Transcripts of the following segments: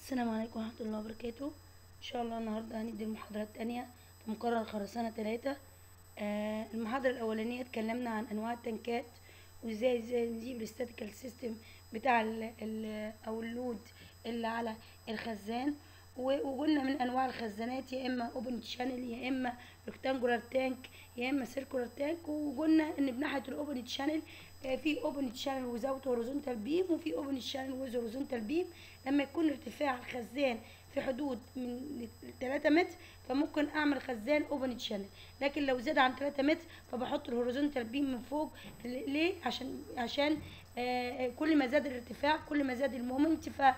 السلام عليكم ورحمة الله وبركاته إن شاء الله النهاردة هندي المحاضرة التانية في مقرر خرسانة تلاتة آه المحاضرة الأولانية اتكلمنا عن أنواع التنكات وإزاي إزاي نجيب الاستاتيكال سيستم بتاع ال ال أو اللود اللي على الخزان و- وقلنا من أنواع الخزانات يا إما أوبن شانل يا إما ريكتانجولار تانك يا إما سيركولار تانك وقلنا إن بناحية الأوبن شانل في اوبن شانل وزاوت هوريزونتال بيم وفي اوبن شانل ويز هوريزونتال بيم لما يكون ارتفاع الخزان في حدود من 3 متر فممكن اعمل خزان اوبن شانل لكن لو زاد عن 3 متر فبحط الهوريزونتال بيم من فوق ليه عشان عشان آه كل ما زاد الارتفاع كل ما زاد المومنت ف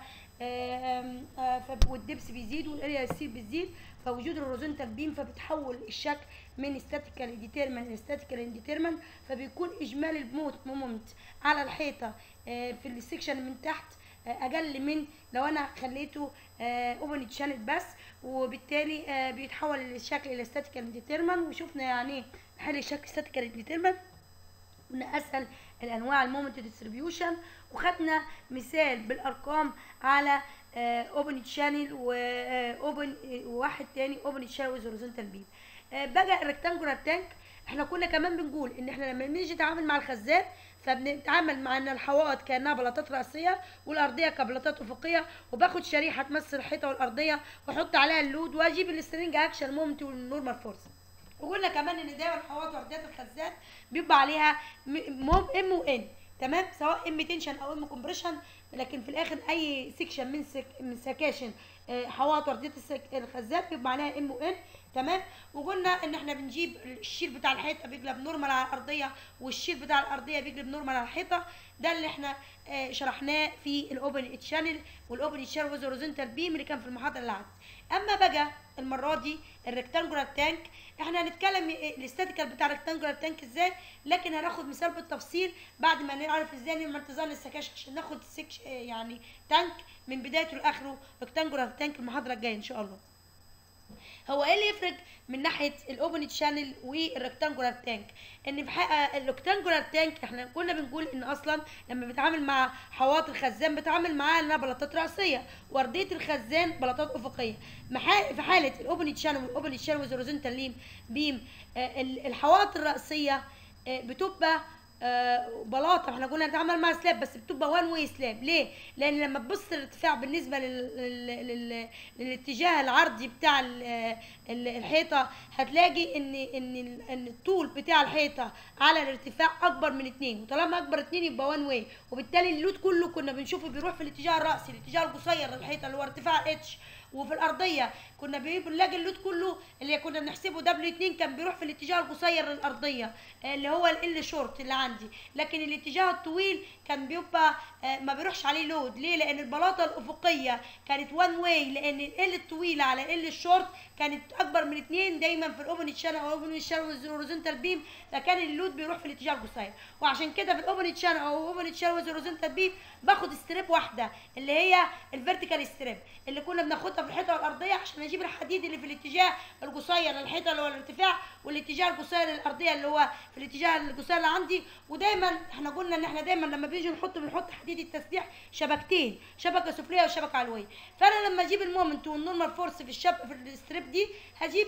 آه آه ف- والدبس بيزيد والاريا السير بتزيد فوجود الهوريزونتال بيم فبتحول الشكل من ستاتيكال ديتيرمن لستاتيكال انديتيرمن فبيكون اجمالي الموت مومنت على الحيطه آه، في السكشن من تحت آه، اقل من لو انا خليته اوبن شانل بس وبالتالي آه، بيتحول الشكل الى ستاتيكال ديتيرمن وشفنا يعني ايه نحل شكل ستاتيكال ديتيرمن قلنا اسهل الانواع المومنت ديستريبيوشن وخدنا مثال بالارقام على اوبن شانل واوبن وواحد تاني اوبن شانل ويز هوريزونتال بيم بقى الريكتانجولار تانك احنا كنا كمان بنقول ان احنا لما بنيجي نتعامل مع الخزان فبنتعامل مع ان الحوائط كانها بلاطات راسيه والارضيه كبلاطات افقيه وباخد شريحه تمثل الحيطه والارضيه واحط عليها اللود واجيب السترينج اكشن مومنت والنورمال فورس وقلنا كمان ان دايما الحوائط وارضيات الخزان بيبقى عليها موم ام وان تمام سواء ام تنشن او ام كومبريشن لكن في الاخر اي سكشن من سك من سكاشن آه، حوائط وارضيه السك- الخزان بيبقى عليها ام وان تمام وقلنا ان احنا بنجيب الشيل بتاع الحيطه بيقلب نورمال على الارضيه والشيل بتاع الارضيه بيقلب نورمال على الحيطه ده اللي احنا آه، شرحناه في الاوبن تشانل والاوبن تشانل ويز هوريزونتال بيم اللي كان في المحاضره اللي عدت اما بقى المره دي الريكتانجولار تانك احنا هنتكلم الاستاتيكال بتاع الريكتانجولار تانك ازاي لكن هناخد مثال بالتفصيل بعد ما نعرف ازاي نعمل انتظام السكاش عشان ناخد سكش آه، يعني تانك من بدايته لاخره ريكتانجولار تانك المحاضره الجايه ان شاء الله هو ايه اللي يفرق من ناحيه الاوبن تشانل والريكتانجولار تانك ان في حقيقه الريكتانجولار تانك احنا كنا بنقول ان اصلا لما بتعامل مع حواط الخزان بتعامل معاها انها بلاطات راسيه وارضيه الخزان بلاطات افقيه محا- في حاله الاوبن تشانل والاوبن تشانل والهوريزونتال ليم بيم آه، ال- الحواط الراسيه آه، بتبقى آه، بلاطه احنا قلنا نتعامل مع سلاب بس بتبقى وان واي سلاب ليه؟ لان لما تبص الارتفاع بالنسبه لل... لل... لل... للاتجاه العرضي بتاع ال... ال- الحيطه هتلاقي ان ان ال- ان الطول بتاع الحيطه على الارتفاع اكبر من اتنين وطالما اكبر اتنين يبقى وان واي وبالتالي اللود كله كنا بنشوفه بيروح في الاتجاه الراسي الاتجاه القصير للحيطه اللي هو ارتفاع اتش وفي الارضيه كنا بي- بنلاقي اللود كله اللي كنا بنحسبه دبليو 2 كان بيروح في الاتجاه القصير للارضيه آه، اللي هو ال شورت اللي عندي لكن الاتجاه الطويل كان بيبقى آه، ما بيروحش عليه لود ليه لان البلاطه الافقيه كانت وان واي لان ال الطويله على ال الشورت كانت اكبر من اتنين دايما في الاوبن تشانل او الاوبن تشانل والهوريزونتال بيم فكان اللود بيروح في الاتجاه القصير وعشان كده في الاوبن تشانل او الاوبن تشانل والهوريزونتال بيم باخد ستريب واحده اللي هي الفيرتيكال ستريب اللي كنا بناخدها في الحيطه الارضيه عشان اجيب الحديد اللي في الاتجاه القصير للحيطه اللي هو الارتفاع والاتجاه القصير للارضيه اللي هو في الاتجاه القصير اللي عندي ودايما احنا قلنا ان احنا دايما لما بنيجي نحط بنحط حديد التسليح شبكتين شبكه سفليه وشبكه علويه فانا لما اجيب المومنت والنورمال فورس في الشب في الستريب دي هجيب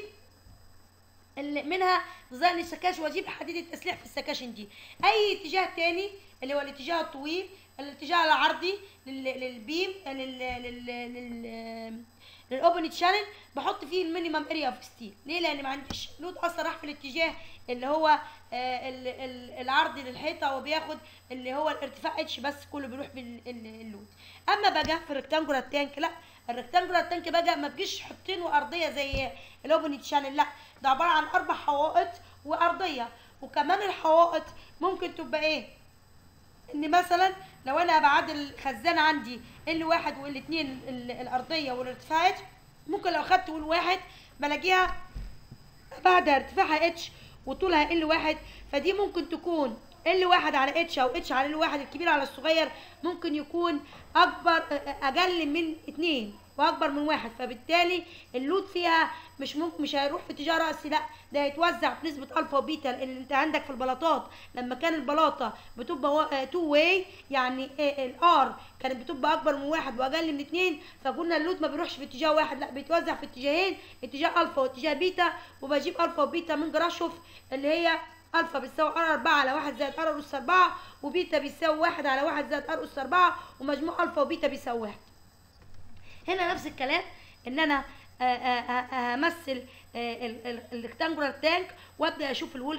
اللي منها ديزاين السكاش واجيب حديد التسليح في السكاشن دي اي اتجاه تاني اللي هو الاتجاه الطويل الاتجاه العرضي لل- للبيم لل لل لل للاوبن تشانل بحط فيه المينيمم اريا اوف ستيل ليه لان ما عنديش لود اصلا راح في الاتجاه اللي هو آه، ال- ال- العرضي للحيطه وبياخد اللي هو الارتفاع اتش بس كله بيروح باللود اما بقى في الريكتانجولار تانك لا الريكتانجولار تانك بقى ما تجيش حاطينه ارضيه زي الاوبن تشانل لا ده عباره عن اربع حوائط وارضيه وكمان الحوائط ممكن تبقى ايه ان مثلا لو انا ابعاد الخزان عندي ال واحد وال اتنين ال- الارضيه والارتفاعات ممكن لو خدت ال واحد بلاقيها بعدها ارتفاعها اتش وطولها ال واحد فدي ممكن تكون ال واحد على اتش او اتش على ال واحد الكبير على الصغير ممكن يكون اكبر اقل من اتنين واكبر من واحد فبالتالي اللود فيها مش ممكن مش هيروح في اتجاه راسي لا ده هيتوزع بنسبه الفا وبيتا لان انت عندك في البلاطات لما كان البلاطه بتبقى تو واي يعني الار كانت بتبقى اكبر من واحد واقل من اتنين فقلنا اللود ما بيروحش في اتجاه واحد لا بيتوزع في اتجاهين اتجاه الفا واتجاه بيتا وبجيب الفا وبيتا من جراشوف اللي هي الفا بتساوي ار 4 على 1 زائد ار اس 4 وبيتا بيساوي 1 على 1 زائد ار اس 4 ومجموع الفا وبيتا بيساوي 1 هنا نفس الكلام ان انا آه، آه، آه، همثل الريكتانجولار تانك وابدا اشوف الول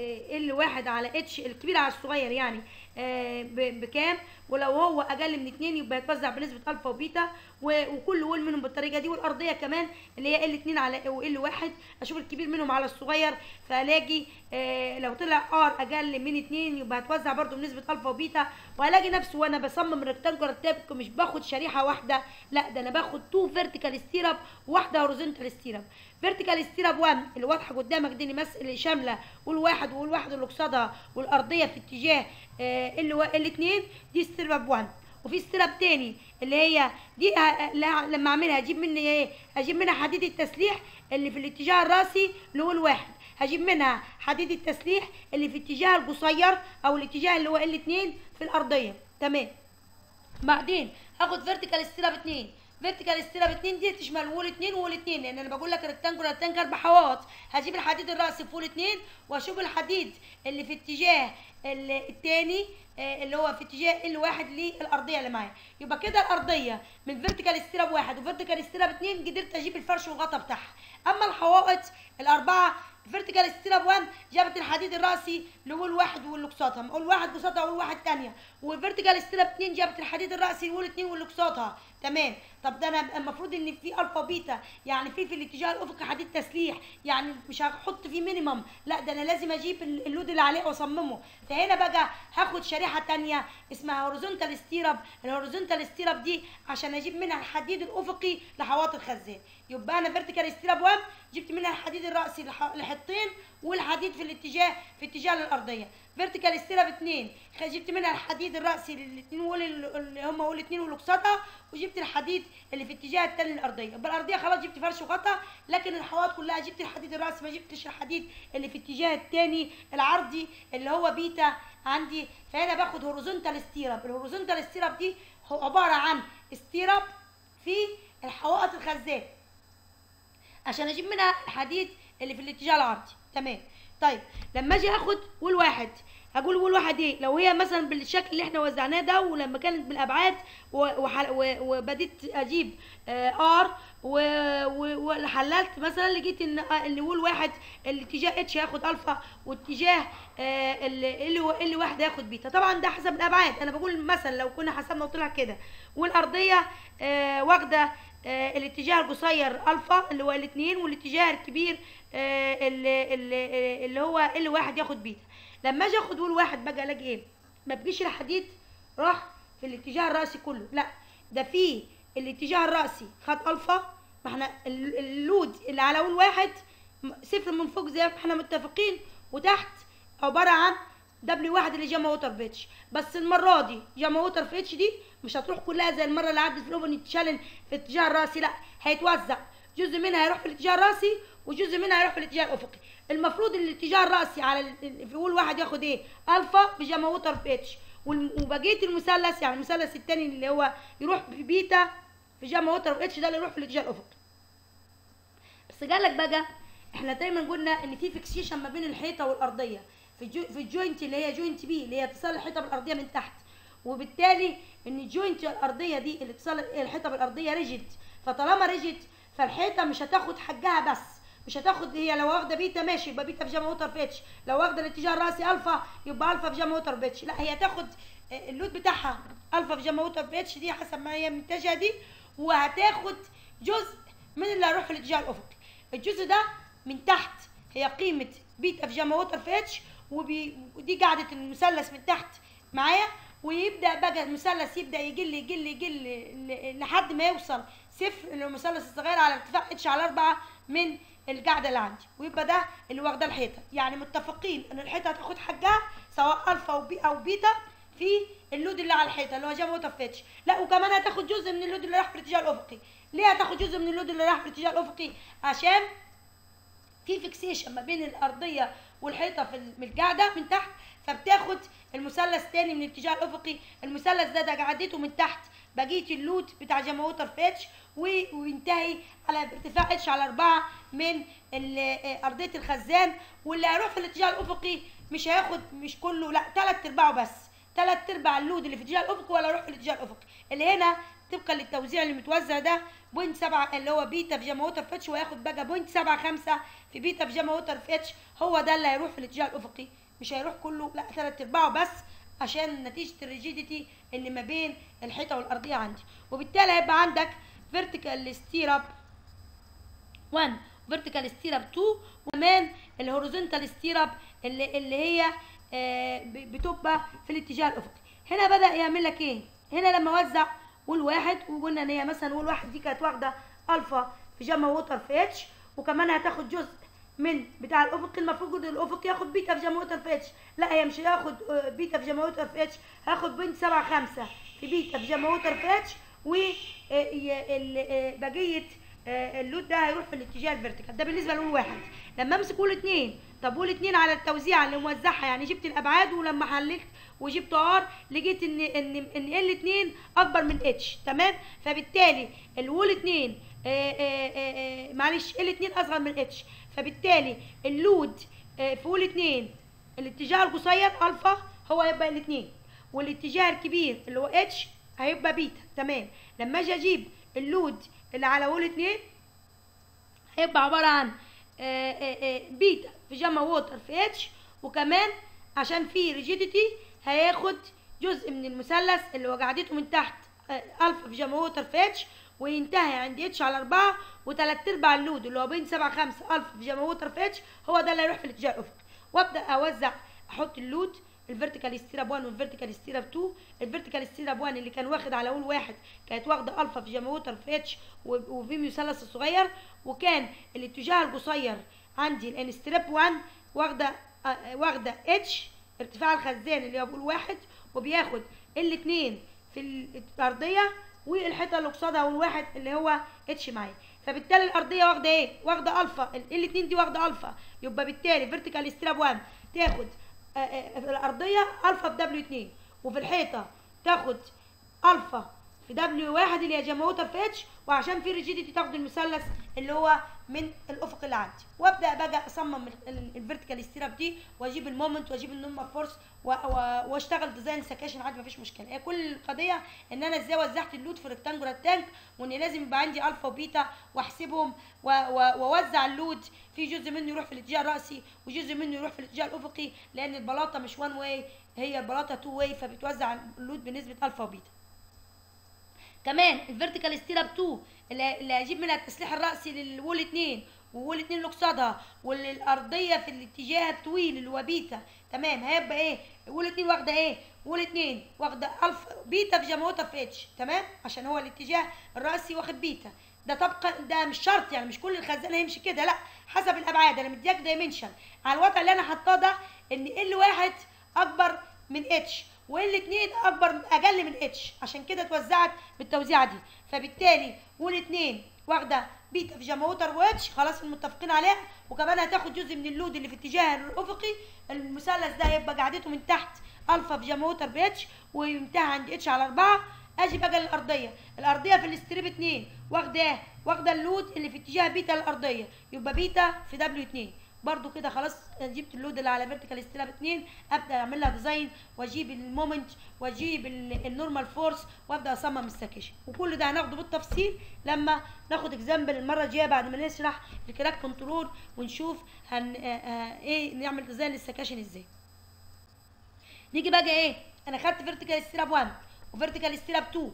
ال واحد على اتش الكبير على الصغير يعني آه، ب- بكام ولو هو اقل من اتنين يبقى يتوزع بنسبه الفا وبيتا و- وكل وول منهم بالطريقه دي والارضيه كمان اللي هي ال 2 على ال 1 اشوف الكبير منهم على الصغير فالاقي آه، لو طلع ار اقل من اتنين يبقى هتوزع برده بنسبه الفا وبيتا وهلاقي نفسي وانا بصمم الريكتانجولار تابك مش باخد شريحه واحده لا ده انا باخد تو فيرتيكال ستيراب وواحده هوريزونتال ستيراب فيرتيكال ستيراب 1 اللي واضحه قدامك دي اللي مس- اللي شامله والواحد والواحد اللي قصادها والارضيه في اتجاه آه، اللي هو الاثنين دي ستيراب 1 وفي ستيراب تاني اللي هي دي ه- لا- لما اعملها هجيب منها ايه هجيب منها حديد التسليح اللي في الاتجاه الراسي اللي هو الواحد هجيب منها حديد التسليح اللي في الاتجاه القصير او الاتجاه اللي هو الاثنين في الارضيه تمام بعدين هاخد فيرتيكال ستيراب 2 فيرتيكال ستيراب 2 دي تشمل وول 2 وول 2 لان انا بقول لك الريكتانجولار تانك اربع حواط هجيب الحديد الراسي في وول 2 واشوف الحديد اللي في اتجاه ال- التاني آه، اللي هو في اتجاه الواحد للارضيه اللي معايا يبقى كده الارضيه من فيرتيكال ستيراب واحد وفيرتيكال ستيراب 2 قدرت اجيب الفرش والغطا بتاعها اما الحوائط الاربعه فيرتيكال ستيراب 1 جابت الحديد الراسي اللي هو الواحد واللي قصادها اقول واحد قصادها اقول واحد تانية والفيرتيكال ستيراب 2 جابت الحديد الراسي اللي هو الاثنين واللي قصادها تمام طب ده انا المفروض ان في الفا وبيتا يعني في في الاتجاه الافقي حديد تسليح يعني مش هحط فيه مينيمم لا ده انا لازم اجيب ال- اللود اللي عليه واصممه فهنا بقى هاخد شريحه تانية اسمها هوريزونتال ستيراب الهوريزونتال ستيراب دي عشان اجيب منها الحديد الافقي لحواط الخزان يبقى انا فيرتيكال ستيراب 1 جبت منها الحديد الراسي لح- لحطين والحديد في الاتجاه في اتجاه للارضيه فيرتيكال ستيراب 2 خ- جبت منها الحديد الراسي للاثنين وول اللي هم وول الاثنين واللي قصادها وجبت الحديد اللي في اتجاه التاني للارضيه يبقى الارضيه خلاص جبت فرش وغطا لكن الحواض كلها جبت الحديد الراسي ما جبتش الحديد اللي في اتجاه التاني العرضي اللي هو بيتا عندي فهنا باخد هوريزونتال ستيراب الهوريزونتال ستيراب دي هو عباره عن ستيراب في الحوائط الخزان عشان اجيب منها الحديد اللي في الاتجاه العرضي تمام طيب لما اجي اخد وول واحد هقول وول واحد ايه لو هي مثلا بالشكل اللي احنا وزعناه ده ولما كانت بالابعاد و- وحل- و- وبديت اجيب آه ار و- و- وحللت مثلا لقيت ان آه، ان وول واحد الاتجاه اتش هياخد الفا واتجاه آه اللي اللي واحد هياخد بيتا طبعا ده حسب الابعاد انا بقول مثلا لو كنا حسبنا وطلع كده والارضيه آه واخده آه الاتجاه القصير الفا اللي هو الاثنين والاتجاه الكبير آه اللي, اللي, اللي هو اللي واحد ياخد بيتا لما اجي اخد وول واحد بقى الاقي ايه ما بقيش الحديد راح في الاتجاه الراسي كله لا ده في الاتجاه الراسي خد الفا ما احنا ال- اللود اللي على وول واحد م- صفر من فوق زي ما احنا متفقين وتحت عباره عن دبليو واحد اللي جاما ووتر في اتش بس المره دي جاما ووتر في اتش دي مش هتروح كلها زي المره اللي عدت في الاوبن تشالنج في الاتجاه الراسي لا هيتوزع جزء منها هيروح في الاتجاه الراسي وجزء منها هيروح في الاتجاه الافقي المفروض ان الاتجاه الراسي على ال- في اول واحد ياخد ايه الفا بجاما ووتر في اتش والم- وبقيه المثلث يعني المثلث الثاني اللي هو يروح في بيتا في جاما ووتر في اتش ده اللي يروح في الاتجاه الافقي بس قال لك بقى احنا دايما قلنا ان في فيكسيشن ما بين الحيطه والارضيه في الجو في الجوينت اللي هي جوينت بي اللي هي اتصال الحيطه بالارضيه من تحت وبالتالي ان الجوينت الارضيه دي اللي اتصال الحيطه بالارضيه ريجيد فطالما ريجيد فالحيطه مش هتاخد حقها بس مش هتاخد هي لو واخده بيتا ماشي يبقى بيتا في جاما ووتر في اتش لو واخده الاتجاه الراسي الفا يبقى الفا في جاما ووتر في اتش لا هي تاخد آه، اللود بتاعها الفا في جاما ووتر في اتش دي حسب ما هي متجهه دي وهتاخد جزء من اللي هيروح في الاتجاه الافقي الجزء ده من تحت هي قيمه بيتا في جاما ووتر في اتش وبي- ودي قاعده المثلث من تحت معايا ويبدا بقى المثلث يبدا يقل يقل يقل ل- لحد ما يوصل صفر اللي هو المثلث الصغير على ارتفاع اتش على أربعة من القاعده اللي عندي ويبقى ده اللي واخده الحيطه يعني متفقين ان الحيطه هتاخد حقها سواء الفا او بي او بيتا في اللود اللي على الحيطه اللي هو جام ووتر فيتش لا وكمان هتاخد جزء من اللود اللي راح في الاتجاه الافقي ليه هتاخد جزء من اللود اللي راح في الاتجاه الافقي عشان في فيكسيشن ما بين الارضيه والحيطه في ال- من القاعده من تحت فبتاخد المثلث تاني من الاتجاه الافقي المثلث ده ده عديته من تحت بقيه اللود بتاع جاما ووتر فيتش و- وينتهي على ارتفاع اتش على أربعة من ال- آه، ارضيه الخزان واللي هيروح في الاتجاه الافقي مش هياخد مش كله لا تلات ارباعه بس تلات ارباع اللود اللي في الاتجاه الافقي ولا يروح في الاتجاه الافقي اللي هنا طبقا للتوزيع اللي متوزع ده بوينت سبعة اللي هو بيتا في جاما ووتر فيتش وهياخد بقى بوينت سبعة خمسة في بيتا في جاما ووتر فيتش هو ده اللي هيروح في الاتجاه الافقي مش هيروح كله لا تلات ارباعه بس عشان نتيجة الريجيديتي اللي ما بين الحيطة والأرضية عندي وبالتالي هيبقى عندك فيرتيكال ستيراب 1 فيرتيكال ستيراب 2 وكمان الهوريزونتال ستيراب اللي اللي هي آه، ب- بتبقى في الاتجاه الافقي هنا بدا يعمل لك ايه هنا لما وزع قول واحد وقلنا ان هي مثلا قول واحد دي كانت واخده الفا في جاما ووتر في اتش وكمان هتاخد جزء من بتاع الافقي المفروض الافقي ياخد بيتا في جاما ووتر في اتش لا هي مش هياخد آه، بيتا في جاما ووتر في اتش هاخد بوينت سبعة خمسة في بيتا في جاما ووتر في اتش و آه، ي- ال- آه، بقيه آه، اللود ده هيروح في الاتجاه الفيرتيكال ده بالنسبه لقول واحد لما امسك قول اتنين طب قول اتنين على التوزيع اللي موزعها يعني جبت الابعاد ولما حللت وجبت ار لقيت ان ان ان ال اتنين اكبر من اتش تمام فبالتالي الوول اتنين آه، آه، آه، آه، معلش ال اتنين اصغر من اتش فبالتالي اللود آه، في وول اتنين الاتجاه القصير الفا هو هيبقى الاتنين والاتجاه الكبير اللي هو اتش هيبقى بيتا تمام لما اجي اجيب اللود اللي على وول اتنين هيبقى عبارة عن آه، آه، آه، بيتا في جاما ووتر في اتش وكمان عشان في ريجيديتي هياخد جزء من المثلث اللي هو قاعدته من تحت آه، الفا في جاما ووتر في اتش وينتهي عند اتش على أربعة وتلات أرباع اللود اللي هو بين سبعة خمسة ألفا في جاما ووتر في اتش هو ده اللي هيروح في الاتجاه الأفقي وأبدأ أوزع أحط اللود الفيرتيكال ستيراب 1 والفيرتيكال ستيراب 2 الفيرتيكال ستيراب 1 اللي كان واخد على اول واحد كانت واخده الفا في جاما ووتر في اتش وفي مثلث الصغير وكان الاتجاه القصير عندي الانستراب 1 واخده آه، واخده اتش ارتفاع الخزان اللي هو بقول واحد وبياخد الاثنين في الارضيه والحيطه اللي قصادها والواحد اللي هو اتش معايا فبالتالي الارضيه واخده ايه واخده الفا الاثنين دي واخده الفا يبقى بالتالي فيرتيكال ستراب 1 تاخد آه، آه، في الارضيه الفا في دبليو 2 وفي الحيطه تاخد الفا في دبليو 1 اللي هي جاموتر في اتش وعشان في ريجيديتي تاخد المثلث اللي هو من الافق اللي عندي وابدا بقى اصمم الفيرتيكال ستيراب دي واجيب المومنت واجيب النورمال فورس و- و- واشتغل ديزاين سكاشن عادي مفيش مشكله هي كل القضيه ان انا ازاي وزعت اللود في ريكتانجولار تانك وان لازم يبقى عندي الفا وبيتا واحسبهم و- و- واوزع اللود في جزء منه يروح في الاتجاه الراسي وجزء منه يروح في الاتجاه الافقي لان البلاطه مش وان واي هي البلاطه تو واي فبتوزع اللود بنسبه الفا وبيتا كمان الفيرتيكال ستيراب 2 اللي اللي هجيب منها التسليح الرأسي للوول 2 ووول 2 اللي قصادها والارضيه في الاتجاه الطويل اللي هو بيتا تمام هيبقى ايه وول 2 واخده ايه وول 2 واخده الفا بيتا في جاموتا في اتش تمام عشان هو الاتجاه الرأسي واخد بيتا ده طبقا ده مش شرط يعني مش كل الخزان هيمشي كده لا حسب الابعاد انا مديك دايمنشن على الوضع اللي انا حاطاه ده ان ال واحد اكبر من اتش وال اتنين اكبر اقل من اتش عشان كده اتوزعت بالتوزيعه دي فبالتالي وال اتنين واخده بيتا في جاموتر واتش خلاص متفقين عليها وكمان هتاخد جزء من اللود اللي في الاتجاه الافقي المثلث ده هيبقى قاعدته من تحت الفا في جاموتر باتش وينتهي عند اتش على اربعه اجي بقى للارضيه الارضيه في الاستريب 2 واخده ايه واخده اللود اللي في اتجاه بيتا الارضيه يبقى بيتا في دبليو 2 برضو كده خلاص جبت اللود اللي على فيرتيكال ستيلاب 2 ابدا اعمل لها ديزاين واجيب المومنت واجيب ال- النورمال فورس وابدا اصمم السكشن وكل ده هناخده بالتفصيل لما ناخد اكزامبل المره الجايه بعد ما نشرح الكراك كنترول ونشوف هن آه آه ايه نعمل ديزاين للسكشن ازاي نيجي بقى ايه انا خدت فيرتيكال ستيراب 1 وفيرتيكال ستيراب 2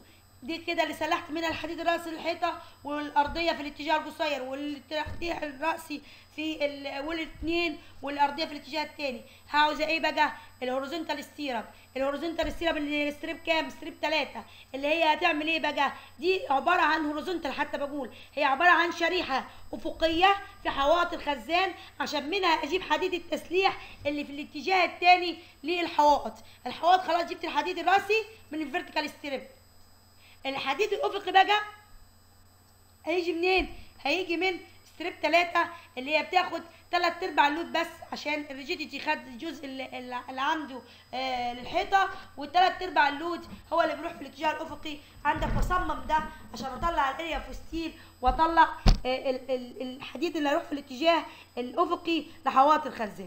دي كده اللي سلحت منها الحديد الرأسي للحيطة والأرضية في الاتجاه القصير والتحتيح الرأسي في ال... والاثنين والأرضية في الاتجاه التاني عاوزة ايه بقى الهوريزونتال ستيرب الهوريزونتال ستيرب اللي ستريب كام ستريب 3 اللي هي هتعمل ايه بقى دي عبارة عن هوريزونتال حتى بقول هي عبارة عن شريحة أفقية في حوائط الخزان عشان منها أجيب حديد التسليح اللي في الاتجاه التاني للحوائط الحوائط خلاص جبت الحديد الرأسي من الفيرتيكال ستريب الحديد الافقي بقى هيجي منين هيجي من ستريب 3 اللي هي بتاخد تلات ارباع اللود بس عشان الريجيديتي خد الجزء اللي, اللي عنده آه للحيطه والتلات ارباع اللود هو اللي بيروح في الاتجاه الافقي عندك بصمم ده عشان اطلع الاريا فوستيل واطلع آه ال- ال- الحديد اللي هيروح في الاتجاه الافقي لحوائط الخزان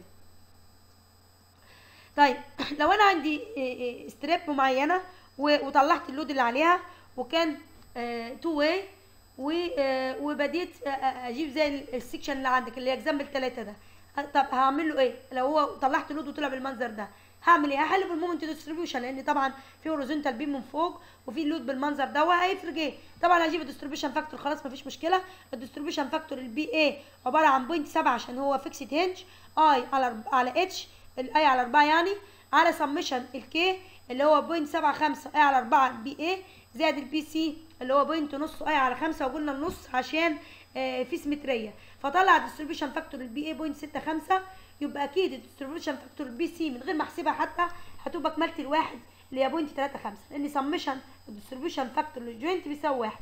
طيب لو انا عندي ستريب معينه و- وطلعت اللود اللي عليها وكان تو واي وبديت آه، آه، اجيب زي ال- السكشن اللي عندك اللي هي اكزامبل ثلاثة ده ه- طب هعمل له ايه لو هو طلعت لود وطلع بالمنظر ده هعمل ايه هحل بالمومنت ديستريبيوشن لان طبعا في هوريزونتال بيم من فوق وفي لود بالمنظر ده وهيفرق ايه طبعا هجيب الديستريبيوشن فاكتور خلاص مفيش مشكله الديستريبيوشن فاكتور البي اي عباره عن بوينت 7 عشان هو فيكسد هنج اي على أرب- على اتش الاي على 4 يعني على سمشن الكي اللي هو بوينت 7 5 اي على 4 بي اي زائد البي سي اللي هو بوينت نص اي على 5 وقلنا النص عشان آه، في سيمتريه فطلع الديستريبيوشن فاكتور البي اي بوينت 6 5 يبقى اكيد الديستريبيوشن فاكتور البي سي من غير ما احسبها حتى هتبقى كمالة الواحد اللي هي بوينت 3 5 لان سمشن الديستريبيوشن فاكتور للجوينت بيساوي واحد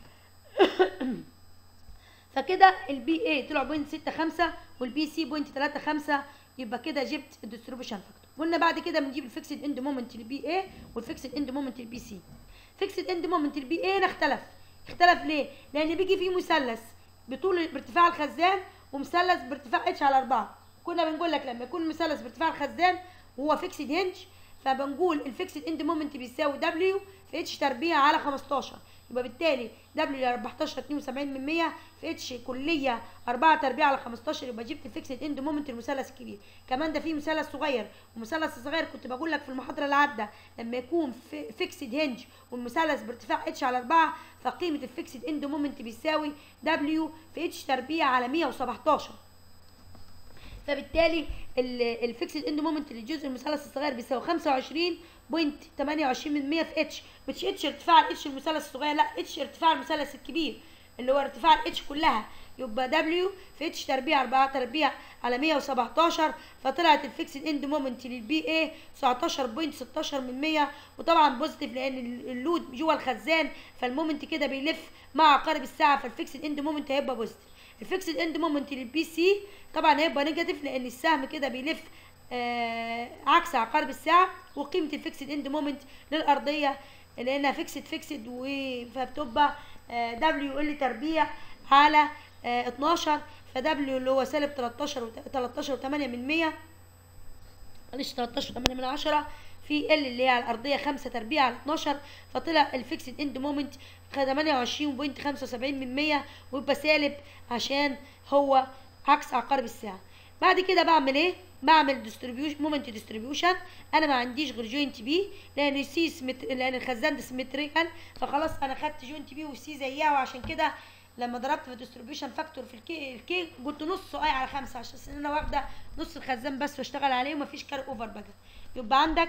فكده البي اي طلع بوينت 6 5 والبي سي بوينت 3 5 يبقى كده جبت الديستريبيوشن فاكتور قلنا بعد كده بنجيب الفيكسد اند مومنت البي اي والفيكسد اند مومنت البي سي فيكسد اند مومنت البي اي هنا اختلف اختلف ليه لان بيجي فيه مثلث بطول بارتفاع الخزان ومثلث بارتفاع اتش على 4 كنا بنقول لك لما يكون مثلث بارتفاع الخزان وهو فيكسد هنج فبنقول الفيكسد اند مومنت بيساوي دبليو في اتش تربيع على 15 يبقى بالتالي دبليو 14 72 من 100 في اتش كليه 4 تربيع على 15 يبقى جبت الفيكسد اند مومنت المثلث الكبير كمان ده فيه مثلث صغير والمثلث الصغير كنت بقول لك في المحاضره اللي عدى لما يكون في فيكسد هنج والمثلث بارتفاع اتش على 4 فقيمه الفيكسد اند مومنت بيساوي دبليو في اتش تربيع على 117 فبالتالي الفيكسد اند مومنت للجزء المثلث الصغير بيساوي 25.28 من 100 في اتش مش اتش ارتفاع الاتش المثلث الصغير لا اتش ارتفاع المثلث الكبير اللي هو ارتفاع الاتش كلها يبقى دبليو في اتش تربيع 4 تربيع على 117 فطلعت الفيكسد اند مومنت للبي اي 19.16 من 100 وطبعا بوزيتيف لان اللود جوه الخزان فالمومنت كده بيلف مع عقارب الساعه فالفيكسد اند مومنت هيبقى بوزيتيف الفيكسد اند مومنت للبي سي طبعا هيبقى نيجاتيف لان السهم كده بيلف آه عكس عقارب الساعه وقيمه الفيكسد اند مومنت للارضيه لانها فيكسد فيكسد فبتبقى دبليو ال تربيع على آه 12 فدبليو اللي هو سالب 13 و 13 و8 من 100 معلش 13 و8 من 10 في ال اللي هي على الارضيه 5 تربيع على 12 فطلع الفيكسد اند مومنت 28.75 من 100 ويبقى سالب عشان هو عكس عقارب الساعه بعد كده بعمل ايه بعمل ديستريبيوشن مومنت ديستريبيوشن انا ما عنديش غير جوينت بي لان سي سمت... لان الخزان ده سيمتريكال فخلاص انا خدت جوينت بي وسي زيها وعشان كده لما ضربت في الديستريبيوشن فاكتور في الكي الكي قلت نص اي على خمسة عشان انا واخده نص الخزان بس واشتغل عليه ومفيش كار اوفر بقى يبقى عندك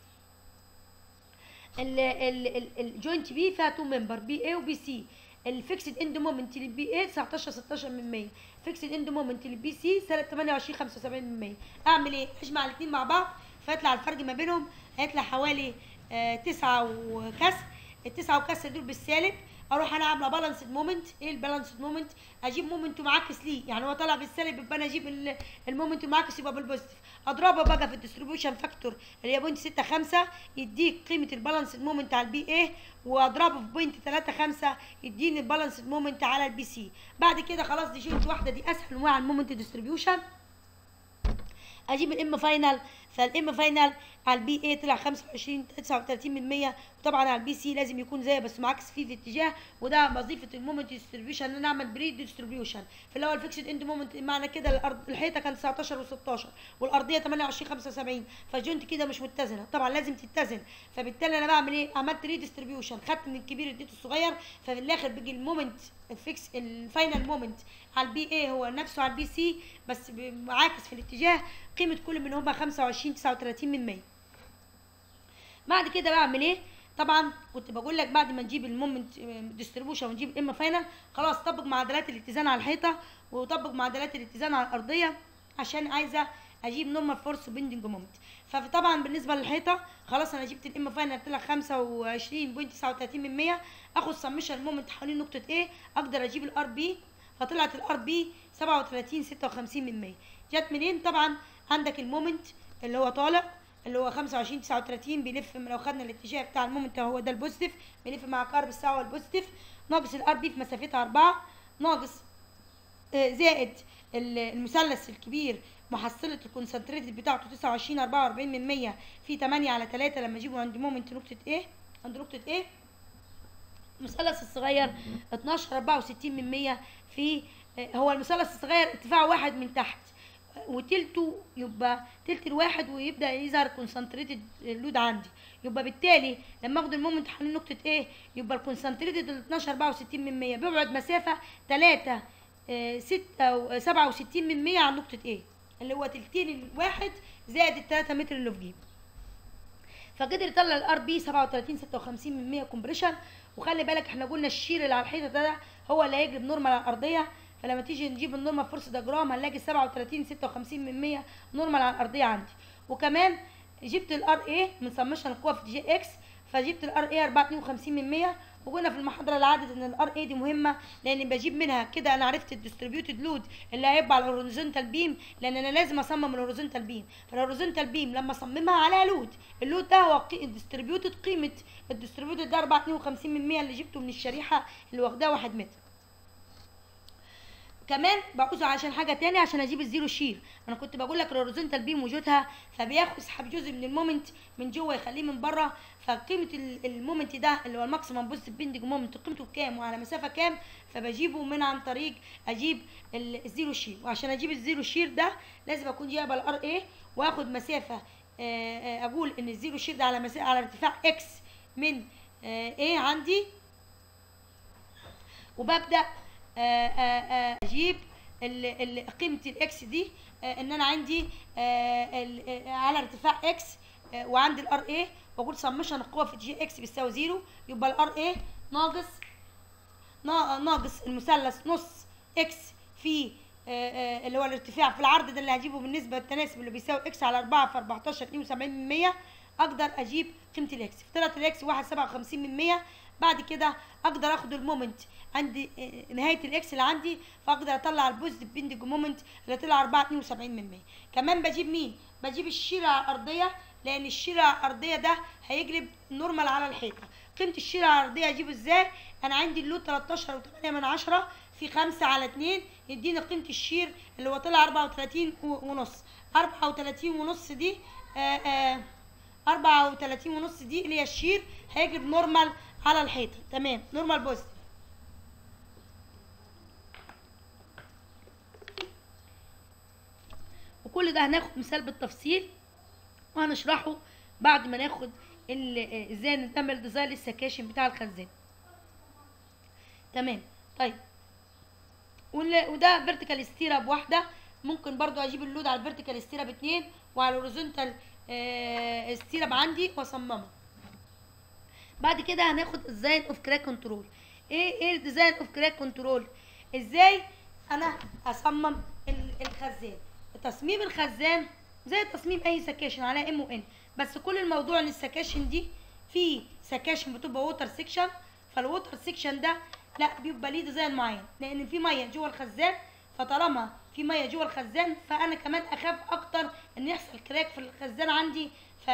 الجوينت بي فيها تو ممبر بي اي وبي سي الفيكسد اند مومنت للبي اي 19 16 من 100 فيكسد اند مومنت للبي سي سالب 28 75 من 100 اعمل ايه اجمع الاثنين مع بعض فيطلع الفرق ما بينهم هيطلع حوالي آه 9 وكسر التسعة وكسر دول بالسالب اروح انا عامله بالانسد مومنت ايه البالانسد مومنت اجيب مومنت معاكس ليه يعني هو طالع بالسالب يبقى انا اجيب المومنت معاكس يبقى بالبوزيتيف اضربه بقى في الديستريبيوشن فاكتور اللي هي بوينت 6 5 يديك قيمه البالانسد مومنت على البي اي واضربه في بوينت 3 5 يديني البالانسد مومنت على البي سي بعد كده خلاص دي جوينت واحده دي اسهل انواع المومنت ديستريبيوشن اجيب الام فاينل فالام فاينل على البي اي طلع 25 39 من 100 وطبعا على البي سي لازم يكون زي بس معاكس فيه في اتجاه وده وظيفه المومنت ديستريبيوشن ان انا اعمل بري ديستريبيوشن في الاول فيكسد اند مومنت معنى كده الارض الحيطه كانت 19 و16 والارضيه 28 75 فالجونت كده مش متزنه طبعا لازم تتزن فبالتالي انا بعمل ايه عملت ري ديستريبيوشن خدت من الكبير اديته الصغير ففي الاخر بيجي المومنت الفيكس الفاينل مومنت على البي اي هو نفسه على البي سي بس عاكس في الاتجاه قيمه كل من هما 25 39 من 100 بعد كده بعمل ايه طبعا كنت بقول لك بعد ما نجيب المومنت ديستريبيوشن ونجيب الام فاينل خلاص طبق معادلات الاتزان على الحيطه وطبق معادلات الاتزان على الارضيه عشان عايزه اجيب نورمال فورس بيندنج مومنت فطبعا بالنسبه للحيطه خلاص انا جبت الام فاينل طلع 25.39 من 100 اخد سمشن مومنت حوالين نقطه ايه اقدر اجيب الار بي فطلعت الار بي 37 56 من 100 جت منين طبعا عندك المومنت اللي هو طالع اللي هو 25 39 بيلف لو خدنا الاتجاه بتاع المومنت هو ده البوزيتيف بيلف مع كارب الساعه والبوزيتيف ناقص الار بي في مسافتها 4 ناقص آه زائد المثلث الكبير محصلة الكونسنتريتد بتاعته 29 44 من 100 في 8 على 3 لما اجيبه عند مومنت نقطة ايه عند نقطة ايه المثلث الصغير 12 64 من 100 في آه هو المثلث الصغير ارتفاعه واحد من تحت وتلته يبقى تلت الواحد ويبدا يظهر كونسنتريتد لود عندي يبقى بالتالي لما اخد المومنت حوالين نقطه ايه يبقى الكونسنتريتد ال 12 64 من 100 بيبعد مسافه 3 6 67 من 100 عن نقطه ايه اللي هو تلتين الواحد زائد ال 3 متر اللي في جيبه فقدر يطلع الار بي 37 56 من 100 كومبريشن وخلي بالك احنا قلنا الشير اللي على الحيطه ده هو اللي هيجري بنورمال على الارضيه فلما تيجي نجيب النورمال فورس دياجرام هنلاقي 37 56 من 100 نورمال على الارضيه عندي وكمان جبت الار اي من سمشن القوه في جي اكس فجبت الار اي 452 من 100 وقلنا في المحاضره اللي عدت ان الار اي دي مهمه لان بجيب منها كده انا عرفت الديستريبيوتد لود اللي هيبقى على الهوريزونتال بيم لان انا لازم اصمم الهوريزونتال بيم فالهوريزونتال بيم لما اصممها عليها لود اللود ده هو الديستريبيوتد قيمه الديستريبيوتد ده 452 من 100 اللي جبته من الشريحه اللي واخداها 1 متر كمان بعوزه عشان حاجه تاني عشان اجيب الزيرو شير انا كنت بقول لك الهوريزونتال بيم وجودها فبياخد يسحب جزء من المومنت من جوه يخليه من بره فقيمه المومنت ده اللي هو الماكسيمم بوست بيندنج مومنت قيمته كام وعلى مسافه كام فبجيبه من عن طريق اجيب الزيرو شير وعشان اجيب الزيرو شير ده لازم اكون جايبه الار اي واخد مسافه اقول ان الزيرو شير ده على مسافه على ارتفاع اكس من ايه عندي وببدا اجيب قيمه الاكس دي ان انا عندي على ارتفاع اكس وعندي الار اي واقول سمشن القوه في جي اكس بيساوي زيرو يبقى الار اي ناقص ناقص المثلث نص اكس في اللي هو الارتفاع في العرض ده اللي هجيبه بالنسبه للتناسب اللي بيساوي اكس على 4 في 14 72 من 100 اقدر اجيب قيمه الاكس طلعت الاكس 1.57 من 100 بعد كده اقدر اخد المومنت عندي نهايه الاكس اللي عندي فاقدر اطلع البوزيتيف بيندنج مومنت اللي طلع 4 72 من 100 كمان بجيب مين بجيب الشير على الارضيه لان الشير على الارضيه ده هيجلب نورمال على الحيطه قيمه الشير على الارضيه اجيبه ازاي انا عندي اللود 13 و8 من 10 في 5 على 2 يديني قيمه الشير اللي هو طلع 34 ونص 34 ونص دي آآ آآ 34 ونص دي اللي هي الشير هيجلب نورمال على الحيطه تمام نورمال بوزيتيف وكل ده هناخد مثال بالتفصيل وهنشرحه بعد ما ناخد ازاي نعمل ديزاين للسكاشن بتاع الخزان تمام طيب وده فيرتيكال ستيرا بواحده ممكن برضو اجيب اللود على الفيرتيكال ستيرا باتنين وعلى الهوريزونتال ستيرا عندي واصممها بعد كده هناخد الديزاين اوف كراك كنترول ايه ايه الديزاين اوف كراك كنترول ازاي انا اصمم الخزان تصميم الخزان زي تصميم اي سكاشن على ام وان بس كل الموضوع ان السكاشن دي في سكاشن بتبقى ووتر سيكشن فالووتر سيكشن ده لا بيبقى ليه ديزاين معين لان في ميه جوه الخزان فطالما في ميه جوه الخزان فانا كمان اخاف اكتر ان يحصل كراك في الخزان عندي ف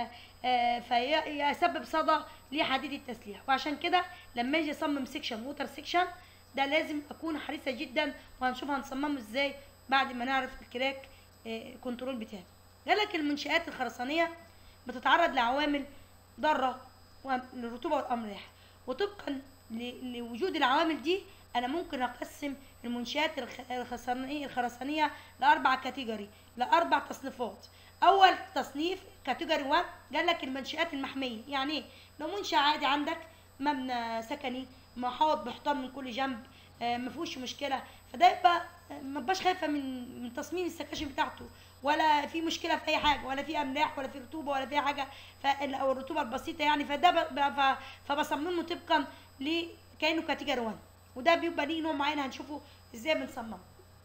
فيسبب صدى لحديد التسليح وعشان كده لما اجي اصمم سيكشن ووتر سيكشن ده لازم اكون حريصه جدا وهنشوف هنصممه ازاي بعد ما نعرف الكراك كنترول بتاعي قال لك المنشآت الخرسانية بتتعرض لعوامل ضارة للرطوبة والأملاح وطبقا ل- لوجود العوامل دي أنا ممكن أقسم المنشآت الخ- الخرسانية الخرسانية لأربع كاتيجوري لأربع تصنيفات أول تصنيف كاتيجوري 1 قال لك المنشآت المحمية يعني إيه؟ لو منشأ عادي عندك مبنى سكني محاوط بحيطان من كل جنب آه، ما فيهوش مشكله فده يبقى آه، ما تبقاش خايفه من من تصميم السكاشن بتاعته ولا في مشكله في اي حاجه ولا في املاح ولا في رطوبه ولا في حاجه ف- او الرطوبه البسيطه يعني فده ب- ب- ف- فبصممه طبقا ل كانه كاتيجوري 1 وده بيبقى ليه نوع معين هنشوفه ازاي بنصممه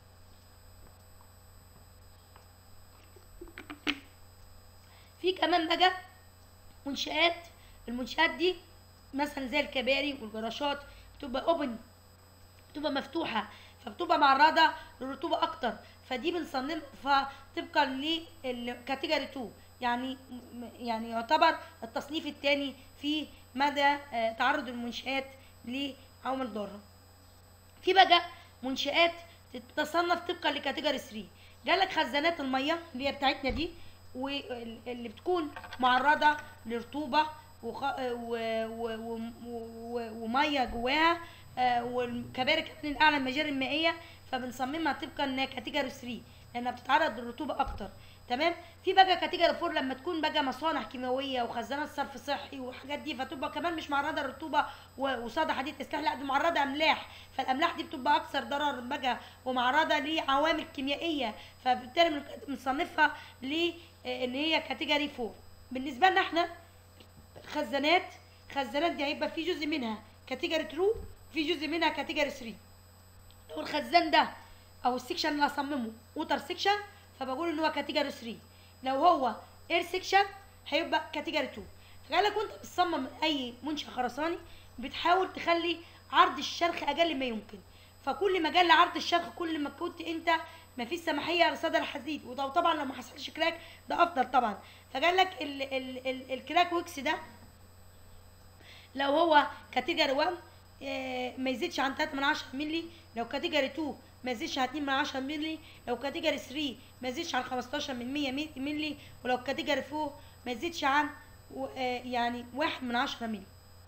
في كمان بقى منشآت المنشآت دي مثلا زي الكباري والجراشات بتبقى اوبن بتبقى مفتوحة فبتبقى معرضة للرطوبة أكتر فدي بنصنفها طبقا للكاتيجوري 2 يعني يعني يعتبر التصنيف الثاني في مدى آه، تعرض المنشآت لعوامل ضارة في بقى منشآت تتصنف طبقا لكاتيجوري 3 جالك خزانات المية اللي هي بتاعتنا دي واللي بتكون معرضة لرطوبة وخ... و... و... و... و... ومية جواها آه، والكباري كمان الأعلى المجاري المائية فبنصممها طبقا لكاتيجوري 3 لأنها بتتعرض للرطوبة أكتر تمام في بقى كاتيجوري 4 لما تكون بقى مصانع كيماويه وخزانات صرف صحي وحاجات دي فتبقى كمان مش معرضه للرطوبه و- وصدى حديد اسلاح لا دي معرضه املاح فالاملاح دي بتبقى اكثر ضرر بقى ومعرضه لعوامل كيميائيه فبالتالي بن- بنصنفها ل ان هي كاتيجوري 4 بالنسبه لنا احنا خزانات خزانات دي هيبقى في جزء منها كاتيجوري 2 في جزء منها كاتيجوري 3 لو الخزان ده او السكشن اللي هصممه ووتر سكشن فبقول ان هو كاتيجوري 3 لو هو اير سكشن هيبقى كاتيجوري 2 فقال لك وانت بتصمم اي منشأ خرساني بتحاول تخلي عرض الشرخ اقل ما يمكن فكل ما قل عرض الشرخ كل ما كنت انت ما فيش سماحيه لصدى الحديد وده طبعا لو ما حصلش كراك ده افضل طبعا فقال لك ال ال ال الكراك ويكس ده لو هو كاتيجوري 1 آه، ما يزيدش عن 3 من 10 مللي لو كاتيجوري 2 ما يزيدش عن 2 من 10 مللي لو كاتيجوري 3 ما يزيدش عن 15 من 100 مي- مللي ولو كاتيجوري 4 ما يزيدش عن و- آه، يعني 1 من 10 مللي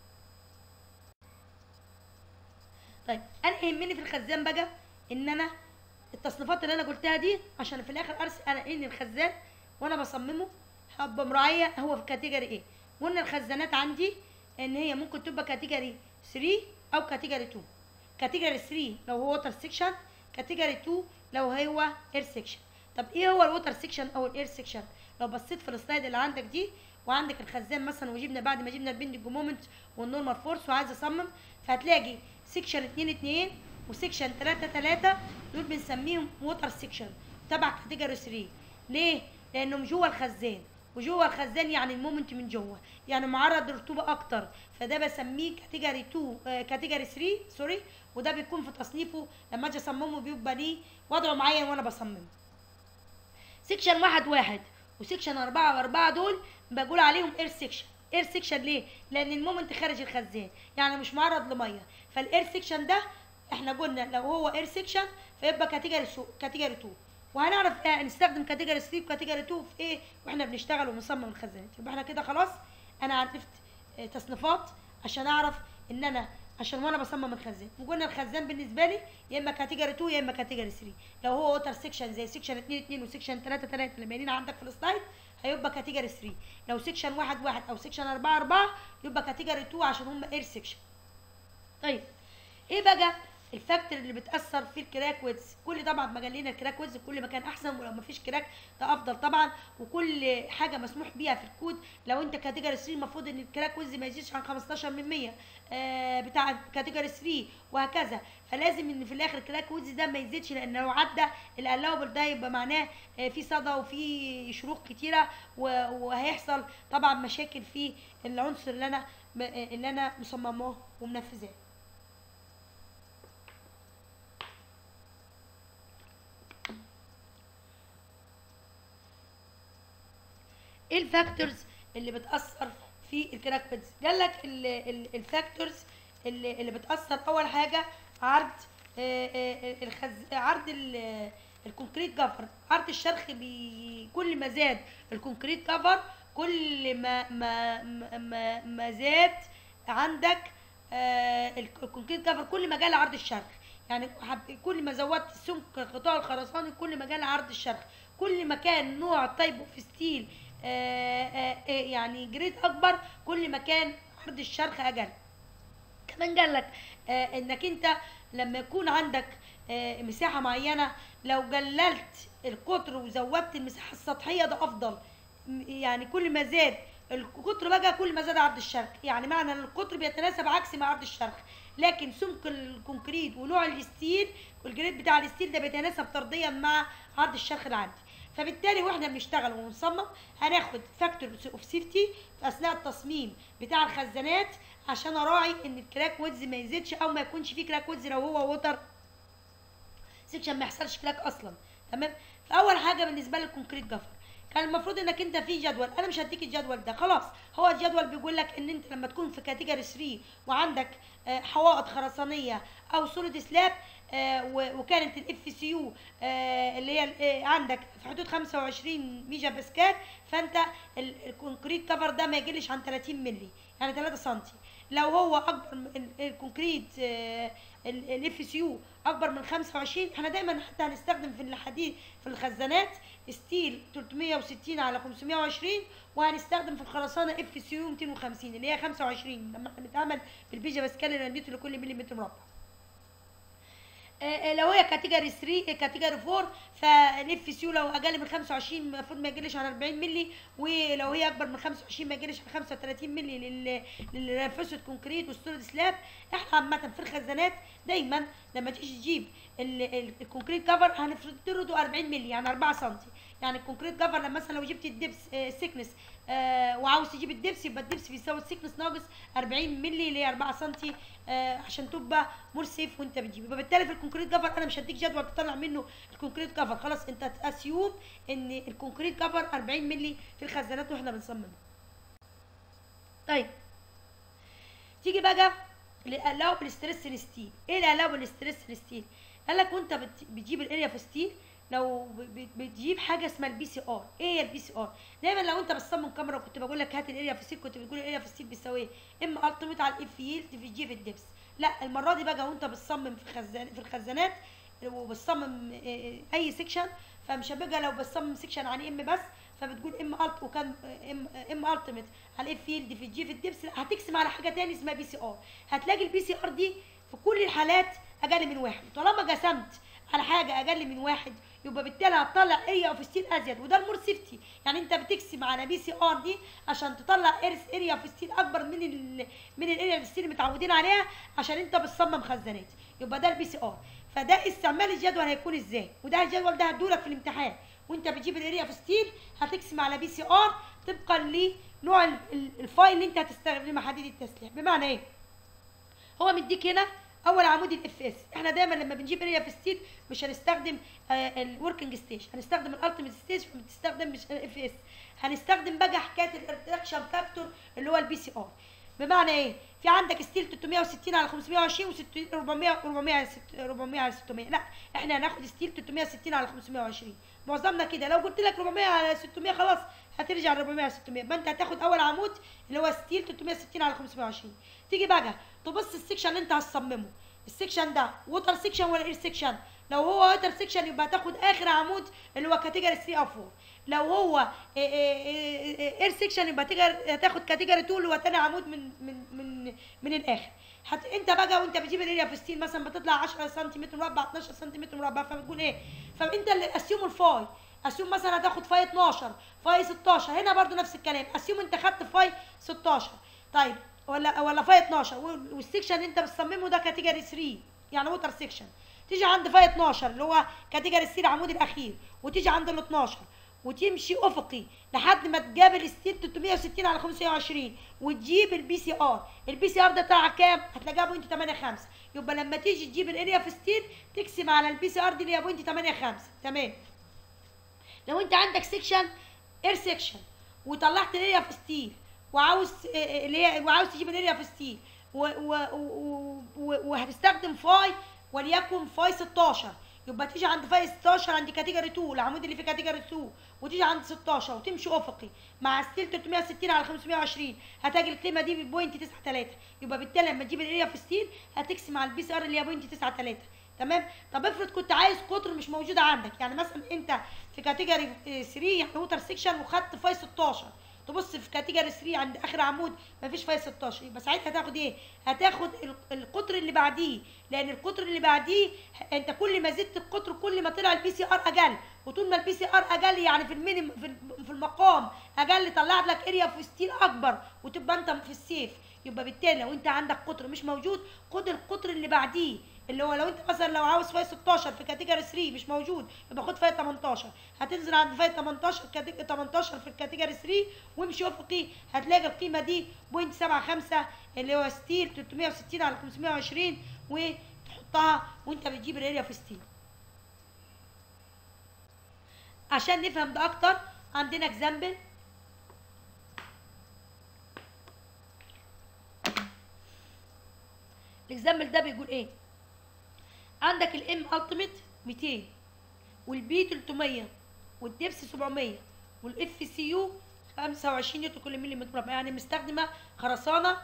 طيب انا يهمني في الخزان بقى ان انا التصنيفات اللي انا قلتها دي عشان في الاخر ارسل انا ان الخزان وانا بصممه هبقى مراعيه هو في كاتيجوري ايه وان الخزانات عندي ان هي ممكن تبقى كاتيجوري 3 او كاتيجوري 2 كاتيجوري 3 لو هو ووتر سيكشن كاتيجوري 2 لو هو اير سيكشن طب ايه هو الووتر سيكشن او الاير سيكشن لو بصيت في السلايد اللي عندك دي وعندك الخزان مثلا وجبنا بعد ما جبنا البندنج مومنت والنورمال فورس وعايز اصمم فهتلاقي سيكشن 2 2 وسيكشن 3 3 دول بنسميهم ووتر سيكشن تبع كاتيجوري 3 ليه؟ لانهم جوه الخزان وجوه الخزان يعني المومنت من جوه يعني معرض للرطوبه اكتر فده بسميه كاتيجوري 2 آه، كاتيجوري 3 سوري وده بيكون في تصنيفه لما اجي اصممه بيبقى ليه وضع معين وانا بصممه سيكشن واحد واحد وسيكشن أربعة وأربعة دول بقول عليهم اير سيكشن اير سيكشن ليه؟ لأن المومنت خارج الخزان يعني مش معرض لمية فالاير سيكشن ده احنا قلنا لو هو اير سيكشن فيبقى كاتيجوري سو كاتيجوري 2 وهنعرف إيه نستخدم كاتيجوري 3 وكاتيجوري 2 في ايه واحنا بنشتغل وبنصمم الخزانات يبقى احنا كده خلاص انا عرفت آه، تصنيفات عشان اعرف ان انا عشان وانا بصمم الخزان وقلنا الخزان بالنسبه لي يا اما كاتيجوري 2 يا اما كاتيجوري 3 لو هو ووتر سيكشن زي سيكشن 2 2 وسيكشن 3 3 اللي باينين عندك في السلايد هيبقى كاتيجوري 3 لو سيكشن 1 1 او سيكشن 4 4 يبقى كاتيجوري 2 عشان هم اير سيكشن طيب ايه بقى الفاكتور اللي بتاثر في الكراك ويدز كل طبعا ما لنا الكراك ويدز كل ما كان احسن ولو ما فيش كراك ده افضل طبعا وكل حاجه مسموح بيها في الكود لو انت كاتيجوري 3 المفروض ان الكراك ويدز ما يزيدش عن 15 من 100 آه بتاع كاتيجوري 3 وهكذا فلازم ان في الاخر الكراك ويدز ده ما يزيدش لان لو عدى الالاوبل ده يبقى معناه آه في صدى وفي شروخ كتيره و- وهيحصل طبعا مشاكل في العنصر اللي انا اللي انا مصمماه ومنفذاه ايه الفاكتورز اللي بتاثر في الكراك بيدز قال لك الفاكتورز اللي, اللي بتاثر اول حاجه عرض آه، آه، الخز... عرض ال- الكونكريت كفر عرض الشرخ بي كل ما زاد الكونكريت كفر كل ما ما ما, ما, ما زاد عندك آه الكونكريت كفر كل ما جال عرض الشرخ يعني حب- كل ما زودت سمك القطاع الخرساني كل ما جال عرض الشرخ كل ما كان نوع طيب في ستيل آه آه آه يعني جريد اكبر كل ما كان عرض الشرخ اجل كمان قال لك آه انك انت لما يكون عندك آه مساحه معينه لو قللت القطر وزودت المساحه السطحيه ده افضل م- يعني كل ما زاد القطر بقى كل ما زاد عرض الشرخ يعني معنى ان القطر بيتناسب عكسي مع عرض الشرخ لكن سمك الكونكريت ونوع الستيل والجريد بتاع الستيل ده بيتناسب طرديا مع عرض الشرخ العادي فبالتالي واحنا بنشتغل ونصمم هناخد فاكتور اوف سيفتي في اثناء التصميم بتاع الخزانات عشان اراعي ان الكراك ويدز ما يزيدش او ما يكونش فيه كراك ويدز لو هو ووتر سيكشن ما يحصلش كراك اصلا تمام فاول حاجه بالنسبه للكونكريت جفر كان المفروض انك انت في جدول انا مش هديك الجدول ده خلاص هو الجدول بيقول لك ان انت لما تكون في كاتيجوري 3 وعندك آه، حوائط خرسانيه او سوليد سلاب آه، و- وكانت الاف سي يو اللي هي آه، عندك في حدود 25 ميجا باسكال فانت ال- الكونكريت كفر ده ما يقلش عن 30 مللي يعني 3 سم لو هو اكبر من ال- الكونكريت الاف سي يو اكبر من 25 احنا دايما حتى هنستخدم في الحديد في الخزانات ستيل 360 على 520 وهنستخدم في الخرسانه اف سي يو 250 اللي هي 25 لما احنا بنتعامل بالبيجا باسكال المتر لكل مليمتر مربع آه، آه، لو هي كاتيجوري 3 كاتيجوري 4 فالاف سي يو لو اقل من 25 المفروض ما يقلش عن 40 مللي ولو هي اكبر من 25 ما يقلش عن 35 مللي لل للرفسة كونكريت والسوليد سلاب احنا عامه في الخزانات دايما لما تيجي تجيب ال- ال- الكونكريت كفر هنفرده 40 مللي يعني 4 سم يعني الكونكريت كفر لما مثلا لو جبت الدبس سيكنس وعاوز تجيب الدبس يبقى الدبس بيساوي السيكنس ناقص 40 مللي اللي هي 4 سم آه، عشان تبقى مور سيف وانت بتجيب يبقى بالتالي في الكونكريت كفر انا مش هديك جدول تطلع منه الكونكريت كفر خلاص انت تاسيوم ان الكونكريت كفر 40 مللي في الخزانات واحنا بنصمم طيب تيجي بقى للالاوبل ستريس ستيل ايه الالاوبل ستريس ستيل قال لك وانت بت- بتجيب الاريا في ستيل لو ب- ب- بتجيب حاجه اسمها البي سي ار ايه هي البي سي ار دايما لو انت بتصمم كاميرا كنت بقول لك هات الاريا في ستيل كنت بتقول الاريا في ستيل بيساوي ايه اما التيميت على الاف يلد في جي في الدبس لا المره دي بقى وانت بتصمم في خزان في الخزانات وبتصمم آه، اي سيكشن فمش هبقى لو بتصمم سيكشن عن ام بس فبتقول ام الت وكان ام ام التيميت على الاف يلد في الجي في الدبس لا، هتقسم على حاجه تاني اسمها بي سي ار هتلاقي البي سي ار دي في كل الحالات اقل من واحد طالما قسمت على حاجه اقل من واحد يبقى بالتالي هتطلع اريا اوف ستيل ازيد وده المور سيفتي يعني انت بتقسم على بي سي ار دي عشان تطلع ارس اريا اوف ستيل اكبر من ال من الاريا اوف ستيل اللي متعودين عليها عشان انت بتصمم خزانات يبقى ده البي سي ار فده استعمال الجدول هيكون ازاي وده الجدول ده هدولك في الامتحان وانت بتجيب الاريا اوف ستيل هتقسم على بي سي ار طبقا لنوع ال- ال- الفايل اللي انت هتستخدمه حديد التسليح بمعنى ايه هو مديك هنا اول عمود الاف اس احنا دايما لما بنجيب اريا في ستيل مش هنستخدم الوركينج ستيج هنستخدم الالتيميت ستيج بتستخدم مش الاف اس هنستخدم بقى حكايه الريدكشن فاكتور اللي هو البي سي ار بمعنى ايه في عندك ستيل 360 على 520 و 400 400 على 600 400 على 600 لا احنا هناخد ستيل 360 على 520 معظمنا كده لو قلت لك 400 على 600 خلاص هترجع 400 على 600 يبقى انت هتاخد اول عمود اللي هو ستيل 360 على 520 تيجي بقى تبص السكشن اللي انت هتصممه السكشن ده ووتر سكشن ولا اير سكشن لو هو ووتر سكشن يبقى هتاخد اخر عمود اللي هو كاتيجوري 3 او 4 لو هو اير سكشن يبقى هتجر- هتاخد كاتيجوري 2 اللي هو تاني عمود من من من من الاخر هت... انت بقى وانت بتجيب الاريا في ستيل مثلا بتطلع 10 سم مربع 12 سم مربع فبتقول ايه فانت اللي اسيوم الفاي اسيوم مثلا هتاخد فاي 12 فاي 16 هنا برضو نفس الكلام اسيوم انت خدت فاي 16 طيب ولا ولا فاي 12 وال- والسكشن اللي انت بتصممه ده كاتيجوري 3 يعني ووتر سكشن تيجي عند فاي 12 اللي هو كاتيجوري 3 العمود الاخير وتيجي عند ال 12 وتمشي افقي لحد ما تقابل ستيل 360 على 520 وتجيب البي سي ار البي سي ار ده بتاع كام هتلاقيها بوينت 8 5 يبقى لما تيجي تجيب الاريا في ستيل تقسم على البي سي ار دي اللي هي بوينت 8 5 تمام لو انت عندك سيكشن اير سيكشن وطلعت الاريا في ستيل وعاوز اه، اه، اللي هي وعاوز تجيب الاريا في ستيل و- و- و- و- وهتستخدم فاي وليكن فاي 16 يبقى تيجي عند فاي 16 عند كاتيجوري 2 العمود اللي في كاتيجوري 2 وتيجي عند 16 وتمشي افقي مع ستيل 360 على 520 هتجي القيمه دي ببوينت 93 يبقى بالتالي لما تجيب الاريا في ستيل هتقسم على البي سي ار اللي هي بوينت 93 تمام طب افرض كنت عايز قطر مش موجوده عندك يعني مثلا انت في كاتيجوري 3 يعني ووتر سيكشن وخدت فاي 16 تبص في كاتيجوري 3 عند اخر عمود مفيش فاي 16 يبقى ساعتها هتاخد ايه؟ هتاخد ال- القطر اللي بعديه لان القطر اللي بعديه انت كل ما زدت القطر كل ما طلع البي سي ار اقل وطول ما البي سي ار اقل يعني في المينيم في ال- في المقام اقل طلعت لك اريا في ستيل اكبر وتبقى انت في السيف يبقى بالتالي لو انت عندك قطر مش موجود خد القطر اللي بعديه اللي هو لو انت مثلا لو عاوز فاي 16 في كاتيجوري 3 مش موجود يبقى خد فاي 18 هتنزل عند فاي 18 كاتيجوري 18 في الكاتيجوري 3 وامشي افقي هتلاقي القيمه دي بوينت 75 اللي هو ستيل 360 على 520 وتحطها وانت بتجيب الاريا في ستيل عشان نفهم ده اكتر عندنا اكزامبل الاكزامبل ده بيقول ايه عندك الام التيميت 200 والبي 300 والدبس 700 والاف سي يو 25 نيوتن كل ملي مربع يعني مستخدمه خرسانه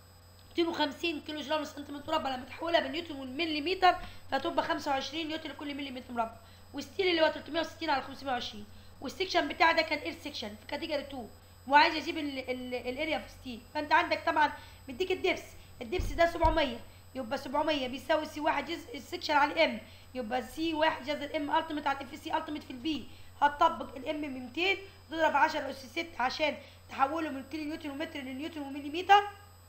250 كيلو جرام سنتيمتر مربع لما تحولها بالنيوتن والمليمتر فتبقى 25 نيوتن لكل مليمتر مربع والستيل اللي هو 360 على 520 والسكشن بتاع ده كان اير سكشن في كاتيجوري 2 وعايز اجيب ال- ال- الاريا في ستيل فانت عندك طبعا مديك الدبس الدبس ده 700 يبقى 700 بيساوي سي واحد جزء السكشن على الام يبقى سي واحد جذر الام التيميت على الاف سي التيميت في البي هتطبق الام ب 200 تضرب 10 اس 6 عشان تحوله من كيلو نيوتن ومتر لنيوتن ومليمتر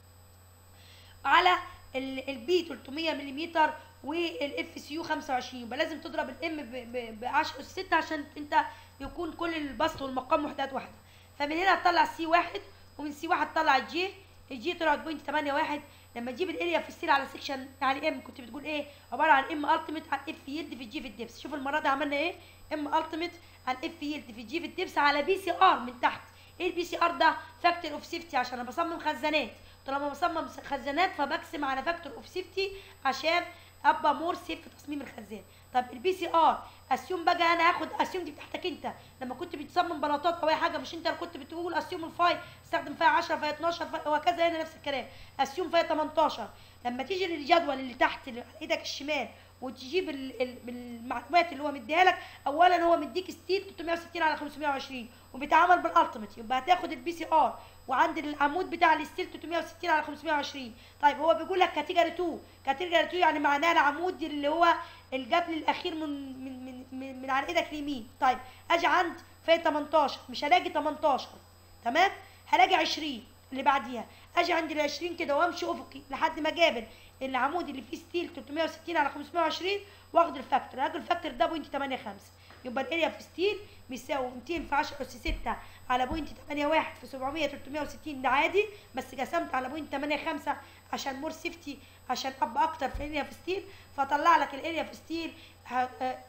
على ال- البي 300 ملم والاف سي يو 25 يبقى لازم تضرب الام ب 10 اس 6 عشان انت يكون كل البسط والمقام وحدات واحده فمن هنا هتطلع سي واحد ومن سي واحد تطلع الجي الجي طلعت بوينت 8 واحد لما تجيب الاريا في السير على سكشن يعني ام كنت بتقول ايه عباره عن ام التيميت على اف يلد في الجي في الدبس شوف المره دي عملنا ايه ام التيميت على اف يلد في الجي في الدبس على بي سي ار من تحت ايه البي سي ار ده فاكتور اوف سيفتي عشان انا بصمم خزانات طالما بصمم خزانات فبقسم على فاكتور اوف سيفتي عشان ابقى مور سيف في تصميم الخزان طب البي سي ار اسيوم بقى انا هاخد اسيوم دي بتاعتك انت لما كنت بتصمم بلاطات او اي حاجه مش انت اللي كنت بتقول اسيوم الفاي استخدم فيها 10 فيها 12 فيها وهكذا هنا نفس الكلام اسيوم فيها 18 لما تيجي للجدول اللي تحت اللي على ايدك الشمال وتجيب ال- ال- المعلومات اللي هو مديها لك اولا هو مديك ستيل 360 على 520 وبيتعامل بالالتيميت يبقى هتاخد البي سي ار وعند العمود بتاع الستيل 360 على 520 طيب هو بيقول لك كاتيجوري 2 كاتيجوري 2 يعني معناه العمود اللي هو الجبل الاخير من من من من, من على ايدك اليمين طيب اجي عند في 18 مش هلاقي 18 تمام هلاقي 20 اللي بعديها اجي عند ال 20 كده وامشي افقي لحد ما اقابل العمود اللي فيه ستيل 360 على 520 واخد الفاكتور هاخد الفاكتور ده بوينت 85 يبقى الاريا في ستيل بيساوي 200 في 10 اس 6 على بوينت 81 في 700 360 ده عادي بس قسمت على بوينت 85 عشان مور سيفتي عشان ابقى اكتر في الاريا في ستيل فطلع لك الاريا في ستيل ه- آه،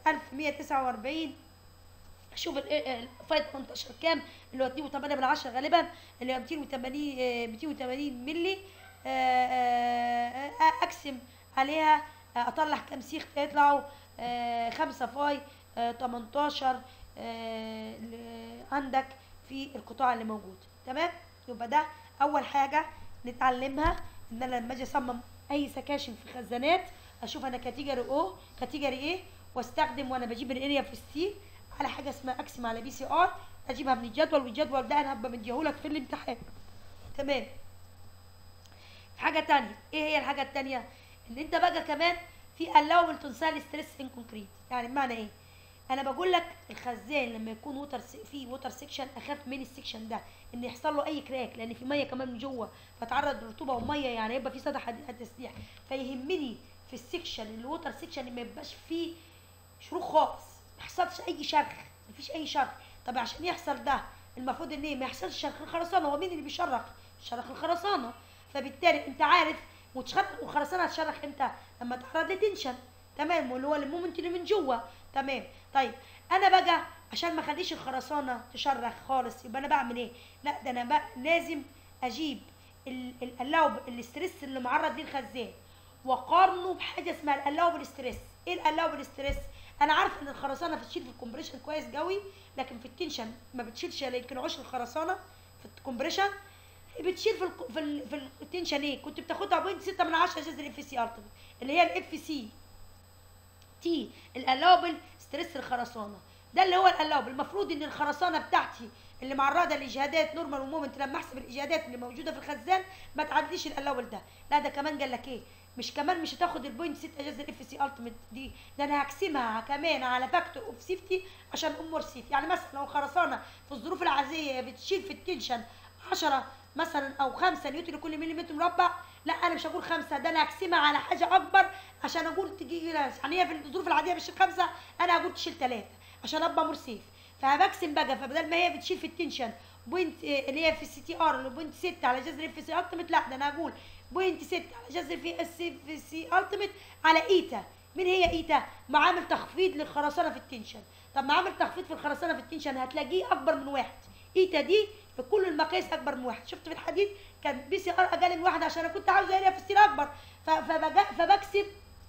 1149 شوف ال- ال- الفايت 18 كام اللي هو 2.8 من 10 غالبا اللي هو 280 آه، 280 ملي آه، آه، آه، اقسم عليها آه، اطلع كام سيخ يطلعوا 5 فاي آه، 18 آه، ل- عندك في القطاع اللي موجود تمام يبقى ده اول حاجه نتعلمها ان انا لما اجي اصمم اي سكاشن في خزانات اشوف انا كاتيجوري او كاتيجوري ايه واستخدم وانا بجيب الاريا في السي على حاجه اسمها اقسم على بي سي ار اجيبها من الجدول والجدول ده انا هبقى مديهولك في الامتحان تمام حاجه تانية ايه هي الحاجه التانية ان انت بقى كمان في allowable تنسال ستريس ان كونكريت يعني بمعنى ايه انا بقول لك الخزان لما يكون ووتر في ووتر سيكشن اخاف من السيكشن ده ان يحصل له اي كراك لان في ميه كمان من جوه فتعرض لرطوبه وميه يعني يبقى في صدى حديد تسليح فيهمني في السيكشن الووتر سيكشن ما يبقاش فيه شروخ خالص ما يحصلش اي شرخ مفيش اي شرخ طب عشان يحصل ده المفروض ان ايه ما يحصلش شرخ الخرسانه هو مين اللي بيشرخ شرخ الخرسانه فبالتالي انت عارف وتشرخ والخرسانه هتشرخ امتى لما تعرض لتنشن تمام واللي هو المومنت اللي من جوه تمام طيب انا بقى عشان ما اخليش الخرسانه تشرخ خالص يبقى انا بعمل ايه لا ده انا بقى لازم اجيب ال- ال- اللاوب الاسترس اللي معرض ليه الخزان وقارنه بحاجه اسمها الالاوبل ستريس ايه الالاوبل ستريس انا عارفه ان الخرسانه بتشيل في الكومبريشن كويس قوي لكن في التنشن ما بتشيلش يمكن عشر الخرسانه في الكومبريشن بتشيل في ال في ال في التنشن ايه كنت بتاخدها بوينت 6 من 10 جذر الاف سي ار اللي هي الاف سي تي الالاوبل ستريس الخرسانه ده اللي هو الالاوبل المفروض ان الخرسانه بتاعتي اللي معرضه لاجهادات نورمال ومومنت لما احسب الاجهادات اللي موجوده في الخزان ما تعديش الالاوبل ده لا ده كمان قال لك ايه مش كمان مش هتاخد البوينت 6 جذر اف سي التيميت دي ده انا هقسمها كمان على فاكتور اوف سيفتي عشان امور سيف يعني مثلا لو خرسانه في الظروف العاديه بتشيل في التنشن 10 مثلا او 5 نيوتن لكل مليمتر مربع لا انا مش هقول خمسه ده انا هقسمها على حاجه اكبر عشان اقول تجي يعني هي في الظروف العاديه بتشيل خمسه انا هقول تشيل ثلاثه عشان ابقى مور سيف فبقسم بقى فبدل ما هي بتشيل في التنشن بوينت اللي هي في السي تي ار اللي بوينت 6 على جذر اف سي التيميت لا ده انا هقول بوينت 6 على جذر في اس في سي التيميت على ايتا مين هي ايتا؟ معامل تخفيض للخرسانه في التنشن طب معامل تخفيض في الخرسانه في التنشن هتلاقيه اكبر من واحد ايتا دي في كل المقاييس اكبر من واحد شفت في الحديد كان بي سي ار اقل من واحد عشان انا كنت عاوز اريا في الستيل اكبر فبكسب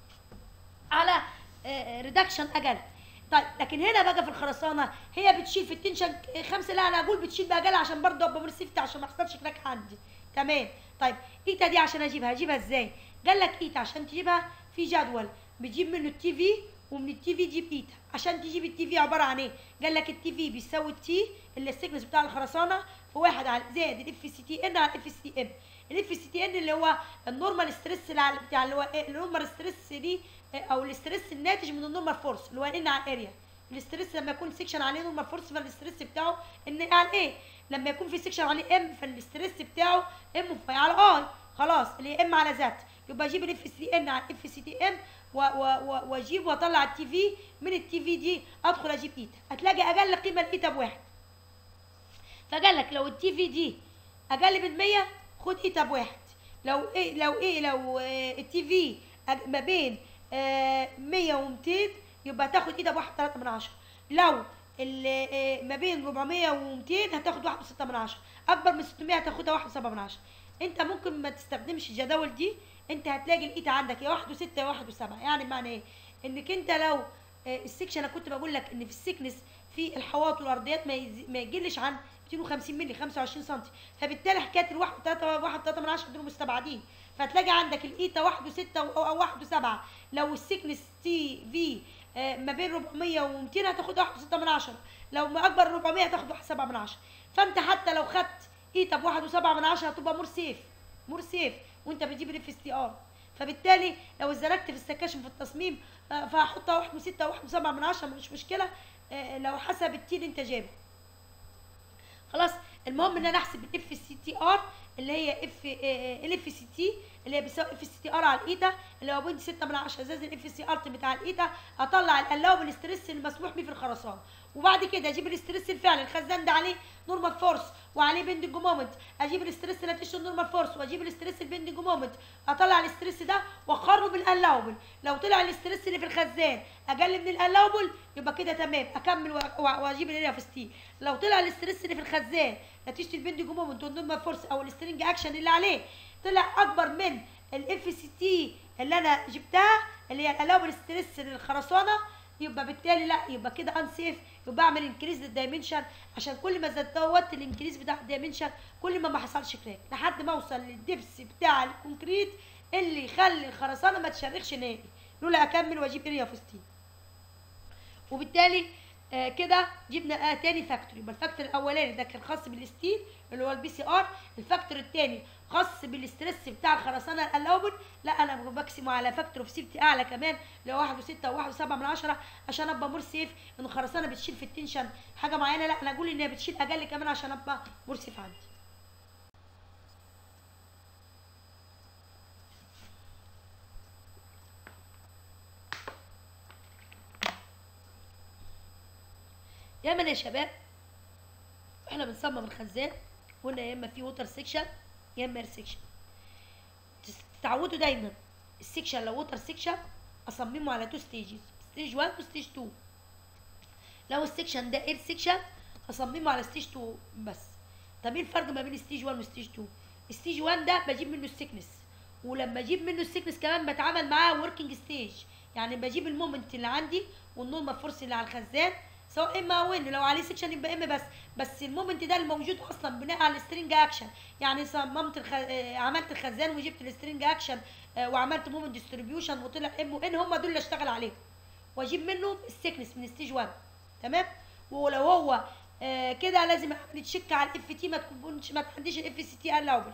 على ريدكشن اقل طيب لكن هنا بقى في الخرسانه هي بتشيل في التنشن خمسه لا انا اقول بتشيل باقل عشان برضه ابقى مرسيفت عشان ما يحصلش كراك عندي تمام طيب ايتا دي عشان اجيبها اجيبها ازاي قال لك ايتا عشان تجيبها في جدول بتجيب منه التي في ومن التي في تجيب ايتا عشان تجيب التي في عباره عن ايه قال لك التي في بيساوي التي اللي السيكنس بتاع الخرسانه في واحد على زائد الاف سي تي ان على الاف سي تي ام الاف سي تي ان اللي هو النورمال ستريس اللي على بتاع اللي هو ايه النورمال ستريس دي او الاستريس الناتج من النورمال فورس اللي هو ان على الاريا الاستريس لما يكون سيكشن عليه نورمال فورس فالاستريس بتاعه ان على ايه لما يكون في سيكشن عليه ام فالاستريس بتاعه ام فاي على اي خلاص اللي هي ام على ذات يبقى اجيب الاف سي ان على الاف سي تي ام واجيب واطلع التي في من التي في دي ادخل اجيب ايتا هتلاقي اقل قيمه الايتا بواحد فقال لك لو التي في دي اقل من 100 خد ايتا بواحد لو ايه لو ايه لو التي في ما بين 100 و200 يبقى تاخد ايتا بواحد 3 من 10 لو ما بين 400 و200 هتاخد واحد وستة من عشرة اكبر من 600 هتاخدها واحد وسبعة من عشرة انت ممكن ما تستخدمش الجداول دي انت هتلاقي الايتا عندك يا واحد وستة يا واحد وسبعة يعني معنى ايه انك انت لو السكشن انا كنت بقول لك ان في السكنس في الحواط والارضيات ما, يز... ما يقلش عن 250 مللي 25 سم فبالتالي حكايه الواحد 3 1 3 من 10 دول مستبعدين فتلاقي عندك الايتا 1 و6 او 1 و7 لو السكنس تي في ما بين 400 و200 هتاخد 1 و6 من 10 لو ما اكبر 400 هتاخد 1 7 من 10 فانت حتى لو خدت ايتا ب 1 و7 من 10 هتبقى مور سيف مور سيف وانت بتجيب الاف اس تي ار فبالتالي لو اتزنقت في السكاشن في التصميم فهحطها 1 و6 و1 و7 من 10 مش مشكله لو حسب التي اللي انت جايبه خلاص المهم ان انا احسب الاف سي تي ار اللي هي اف الاف سي تي اللي هي بيساوي اف سي تي ار على الايتا اللي هو بوينت 6 من 10 زائد الاف سي ار بتاع الايتا اطلع الالاوبل ستريس المسموح بيه في الخرسانه وبعد كده اجيب الاستريس الفعلي الخزان ده عليه نورمال فورس وعليه بندنج مومنت اجيب الاستريس نتيجه النورمال فورس واجيب الاستريس البندنج مومنت اطلع الاستريس ده واقارنه بالالاوبل لو طلع الاستريس اللي في الخزان اقل من الالاوبل يبقى كده تمام اكمل واجيب الاريا في ستي لو طلع الاستريس اللي في الخزان نتيجه البندنج مومنت والنورمال فورس او السترنج اكشن اللي عليه طلع اكبر من الاف سي تي اللي انا جبتها اللي هي الالاوبل ستريس للخرسانه يبقى بالتالي لا يبقى كده ان سيف يبقى اعمل انكريز للدايمنشن عشان كل ما زودت الانكريز بتاع الدايمنشن كل ما ما حصلش كراك لحد ما اوصل للدبس بتاع الكونكريت اللي يخلي الخرسانه ما تشرخش نهائي لولا اكمل واجيب اريا فستين وبالتالي آه كده جبنا آه تاني فاكتور يبقى الفاكتور الاولاني ده كان خاص بالستيل اللي هو البي سي ار الفاكتور الثاني خاص بالاسترس بتاع الخرسانه الاوبل لا انا بقسمه على فاكتور اوف سيفتي اعلى كمان اللي هو 1 و6 و1 و7 من 10 عشان ابقى مور سيف ان الخرسانه بتشيل في التنشن حاجه معينه لا انا اقول ان هي بتشيل اقل كمان عشان ابقى مور سيف عندي دايما يا شباب احنا بنصمم الخزان قلنا يا اما في ووتر سيكشن يا اما اير سيكشن تتعودوا دايما السيكشن لو ووتر سيكشن اصممه على تو ستيجز ستيج 1 وستيج 2 لو السيكشن ده اير سيكشن هصممه على ستيج 2 بس طب ايه الفرق ما بين ستيج 1 وستيج 2 ستيج 1 ده بجيب منه السيكنس ولما اجيب منه السكنس كمان بتعامل معاه وركينج ستيج يعني بجيب المومنت اللي عندي والنورمال فورس اللي على الخزان سواء اما او ان لو عليه سكشن يبقى ام بس بس المومنت ده الموجود اصلا بناء على السترنج اكشن يعني صممت الخ... آه، عملت الخزان وجبت السترنج اكشن آه، وعملت مومنت ديستريبيوشن وطلع ام وان هم دول اللي اشتغل عليهم واجيب منه السكنس من ستيج 1 تمام ولو هو آه كده لازم اعمل تشيك على الاف تي ما تكونش ما تعديش الاف سي تي الاوبل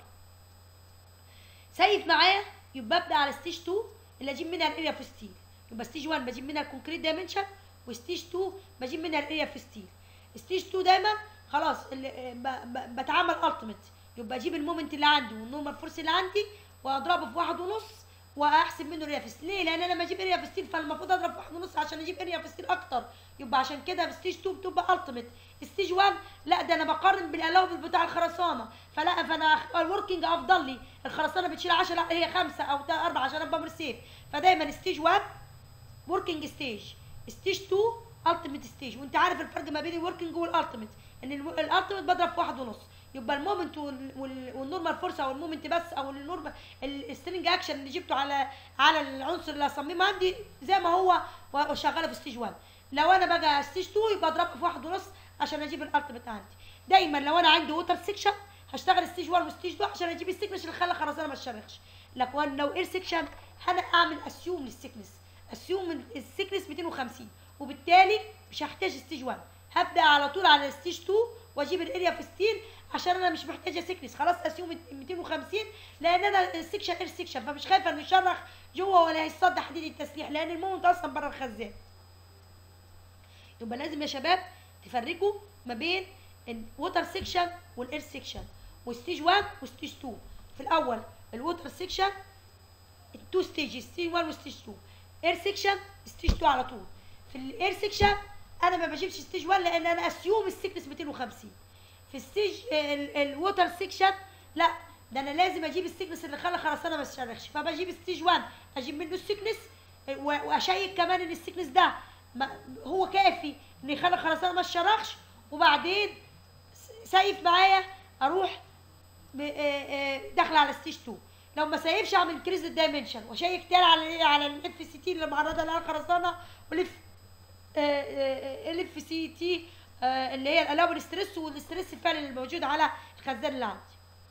سيف معايا يبقى ابدا على ستيج 2 اللي اجيب منها الاريا في ستيل يبقى ستيج 1 بجيب منها الكونكريت دايمنشن وستيج 2 بجيب منها الاريا في ستيل ستيج 2 دايما خلاص اللي ب- ب- بتعامل التيميت يبقى اجيب المومنت اللي عندي والنورمال فورس اللي عندي واضربه في واحد ونص واحسب منه اريا في ستيل ليه؟ لان انا لما اجيب اريا في ستيل فالمفروض اضرب في واحد ونص عشان اجيب اريا في ستيل اكتر يبقى عشان كده في ستيج 2 بتبقى التيميت ستيج 1 لا ده انا بقارن بالالاوبل بتاع الخرسانه فلا فانا الوركينج افضل لي الخرسانه بتشيل 10 لا هي 5 او 4 عشان ابقى مرسيف فدايما ستيج 1 وركينج ستيج ستيج 2 التيميت ستيج وانت عارف الفرق ما بين الوركينج والالتيميت ان الالتيميت بضرب في واحد ونص يبقى المومنت وال- وال- والنورمال فورس او المومنت بس او النورمال السترنج اكشن اللي جبته على على العنصر اللي هصممه عندي زي ما هو وشغاله في ستيج 1 لو انا بقى ستيج 2 يبقى اضربها في واحد ونص عشان اجيب الالتيميت عندي دايما لو انا عندي ووتر سيكشن هشتغل ستيج 1 وستيج 2 عشان اجيب السيكنس اللي خلى خرسانه ما تشرخش لكن لو اير سيكشن انا اعمل اسيوم للسيكنس اسيوم السيكنس 250 وبالتالي مش هحتاج ستيج 1 هبدا على طول على ستيج 2 واجيب الاريا في ستيل عشان انا مش محتاجه سيكنس خلاص اسيوم 250 لان انا السكشن اير سيكشن فمش خايفه انه يشرخ جوه ولا هيصد حديد التسليح لان المومنت اصلا بره الخزان يبقى لازم يا شباب تفرقوا ما بين الووتر سيكشن والاير سيكشن وستيج 1 وستيج 2 في الاول الووتر سيكشن التو ستيج ستيج 1 وستيج 2 اير سيكشن ستيج 2 على طول في الاير سيكشن انا ما بجيبش ستيج 1 لان انا اسيوم السيكنس 250 في ستيج الووتر سيكشن لا ده انا لازم اجيب السيكنس اللي خلى خرسانه ما تشرخش فبجيب ستيج 1 اجيب منه السيكنس و- واشيك كمان ان السيكنس ده ما هو كافي ان يخلي خرسانه ما تشرخش وبعدين س- سايف معايا اروح ب- آه، آه، داخله على ستيج 2 لو ما سايفش اعمل كريز دايمنشن واشيك تاني على ايه على الاف سي تي اللي معرضه لها الخرسانه والف الاف سي تي اللي هي الالاوبل ستريس والستريس الفعلي اللي موجود على الخزان اللي عندي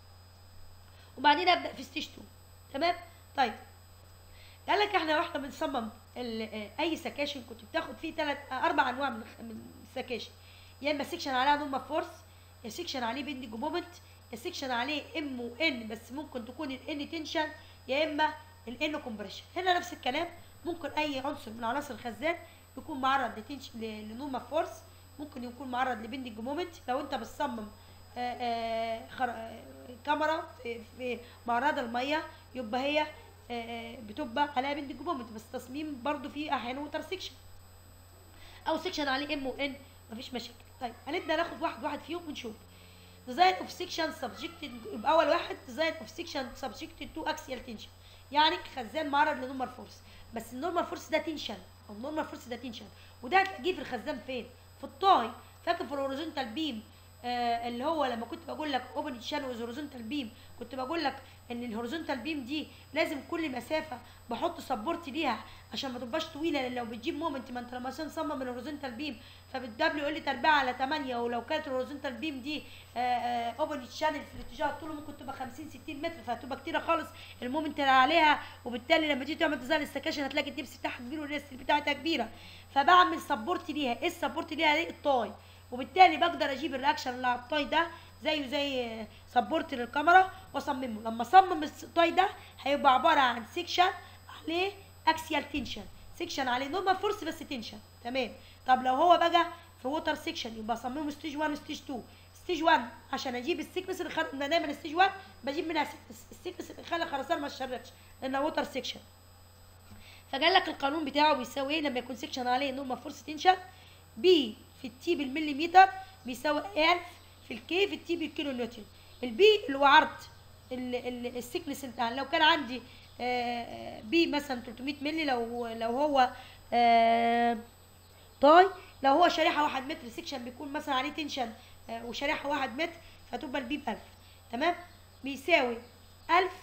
وبعدين ابدا في ستيج 2 تمام طيب قال لك احنا واحنا بنصمم ال- آه، اي سكاشن كنت بتاخد فيه ثلاث اربع انواع من الخ- من السكاشن يا اما سيكشن عليها نورمال فورس يا سيكشن عليه بيندنج مومنت يا سيكشن عليه ام وان بس ممكن تكون الان تنشن يا اما الان كومبريشن هنا نفس الكلام ممكن اي عنصر من عناصر الخزان يكون معرض لتنشن لنورمال فورس ممكن يكون معرض لبيندنج مومنت لو انت بتصمم آه، آه، خر- آه، كاميرا في- في معرض الميه يبقى هي آه، آه، بتبقى عليها بيندنج مومنت بس تصميم برضو فيه احيانا وتر سيكشن او سيكشن عليه ام وان مفيش مشاكل طيب هنبدا ناخد واحد واحد فيهم ونشوف ديزاين اوف سيكشن سبجكتد يبقى اول واحد ديزاين اوف سيكشن سبجكتد تو اكسيال تنشن يعني خزان معرض لنورمال فورس بس النورمال فورس ده تنشن او النورمال فورس ده تنشن وده هتلاقيه في الخزان فين في الطاي فاكر في الهوريزونتال بيم آه اللي هو لما كنت بقول لك اوبن شانوز هوريزونتال بيم كنت بقول لك ان الهوريزونتال بيم دي لازم كل مسافه بحط سبورت ليها عشان ما تبقاش طويله لان لو بتجيب مومنت ما انت لما عشان تصمم الهوريزونتال بيم فبالدبليو يقول لي تربيع على 8 ولو كانت الهوريزونتال بيم دي اوبن شانل في الاتجاه الطول ممكن تبقى 50 60 متر فهتبقى كتيره خالص المومنت اللي عليها وبالتالي لما تيجي تعمل ديزاين السكاشن هتلاقي الدبس بتاعها كبير والريست بتاعتها كبيره فبعمل سبورت ليها ايه السبورت ليها دي الطاي وبالتالي بقدر اجيب الرياكشن اللي على الطاي ده زيه زي سبورت للكاميرا واصممه لما اصمم الطاي ده هيبقى عباره عن سيكشن عليه اكسيال تنشن سيكشن عليه نورمال فورس بس تنشن تمام طب لو هو بقى في ووتر سيكشن يبقى اصممه ستيج 1 وستيج 2 ستيج 1 عشان اجيب السيكنس اللي خل... أنا دايما ستيج 1 بجيب منها سيكنس السيكنس اللي خلى الخرسانه ما تشرخش لانها ووتر سيكشن فقال لك القانون بتاعه بيساوي ايه لما يكون سيكشن عليه نورمال فورس تنشن بي في التي بالمليمتر بيساوي 1000 في الكي في التي بالكيلو نيوتن البي اللي هو عرض ال- ال- السيكنس بتاع لو كان عندي آه، بي مثلا 300 مللي لو لو هو آه، طاي لو هو شريحه 1 متر سيكشن بيكون مثلا عليه تنشن آه، وشريحه 1 متر فتبقى البي ب 1000 تمام بيساوي 1000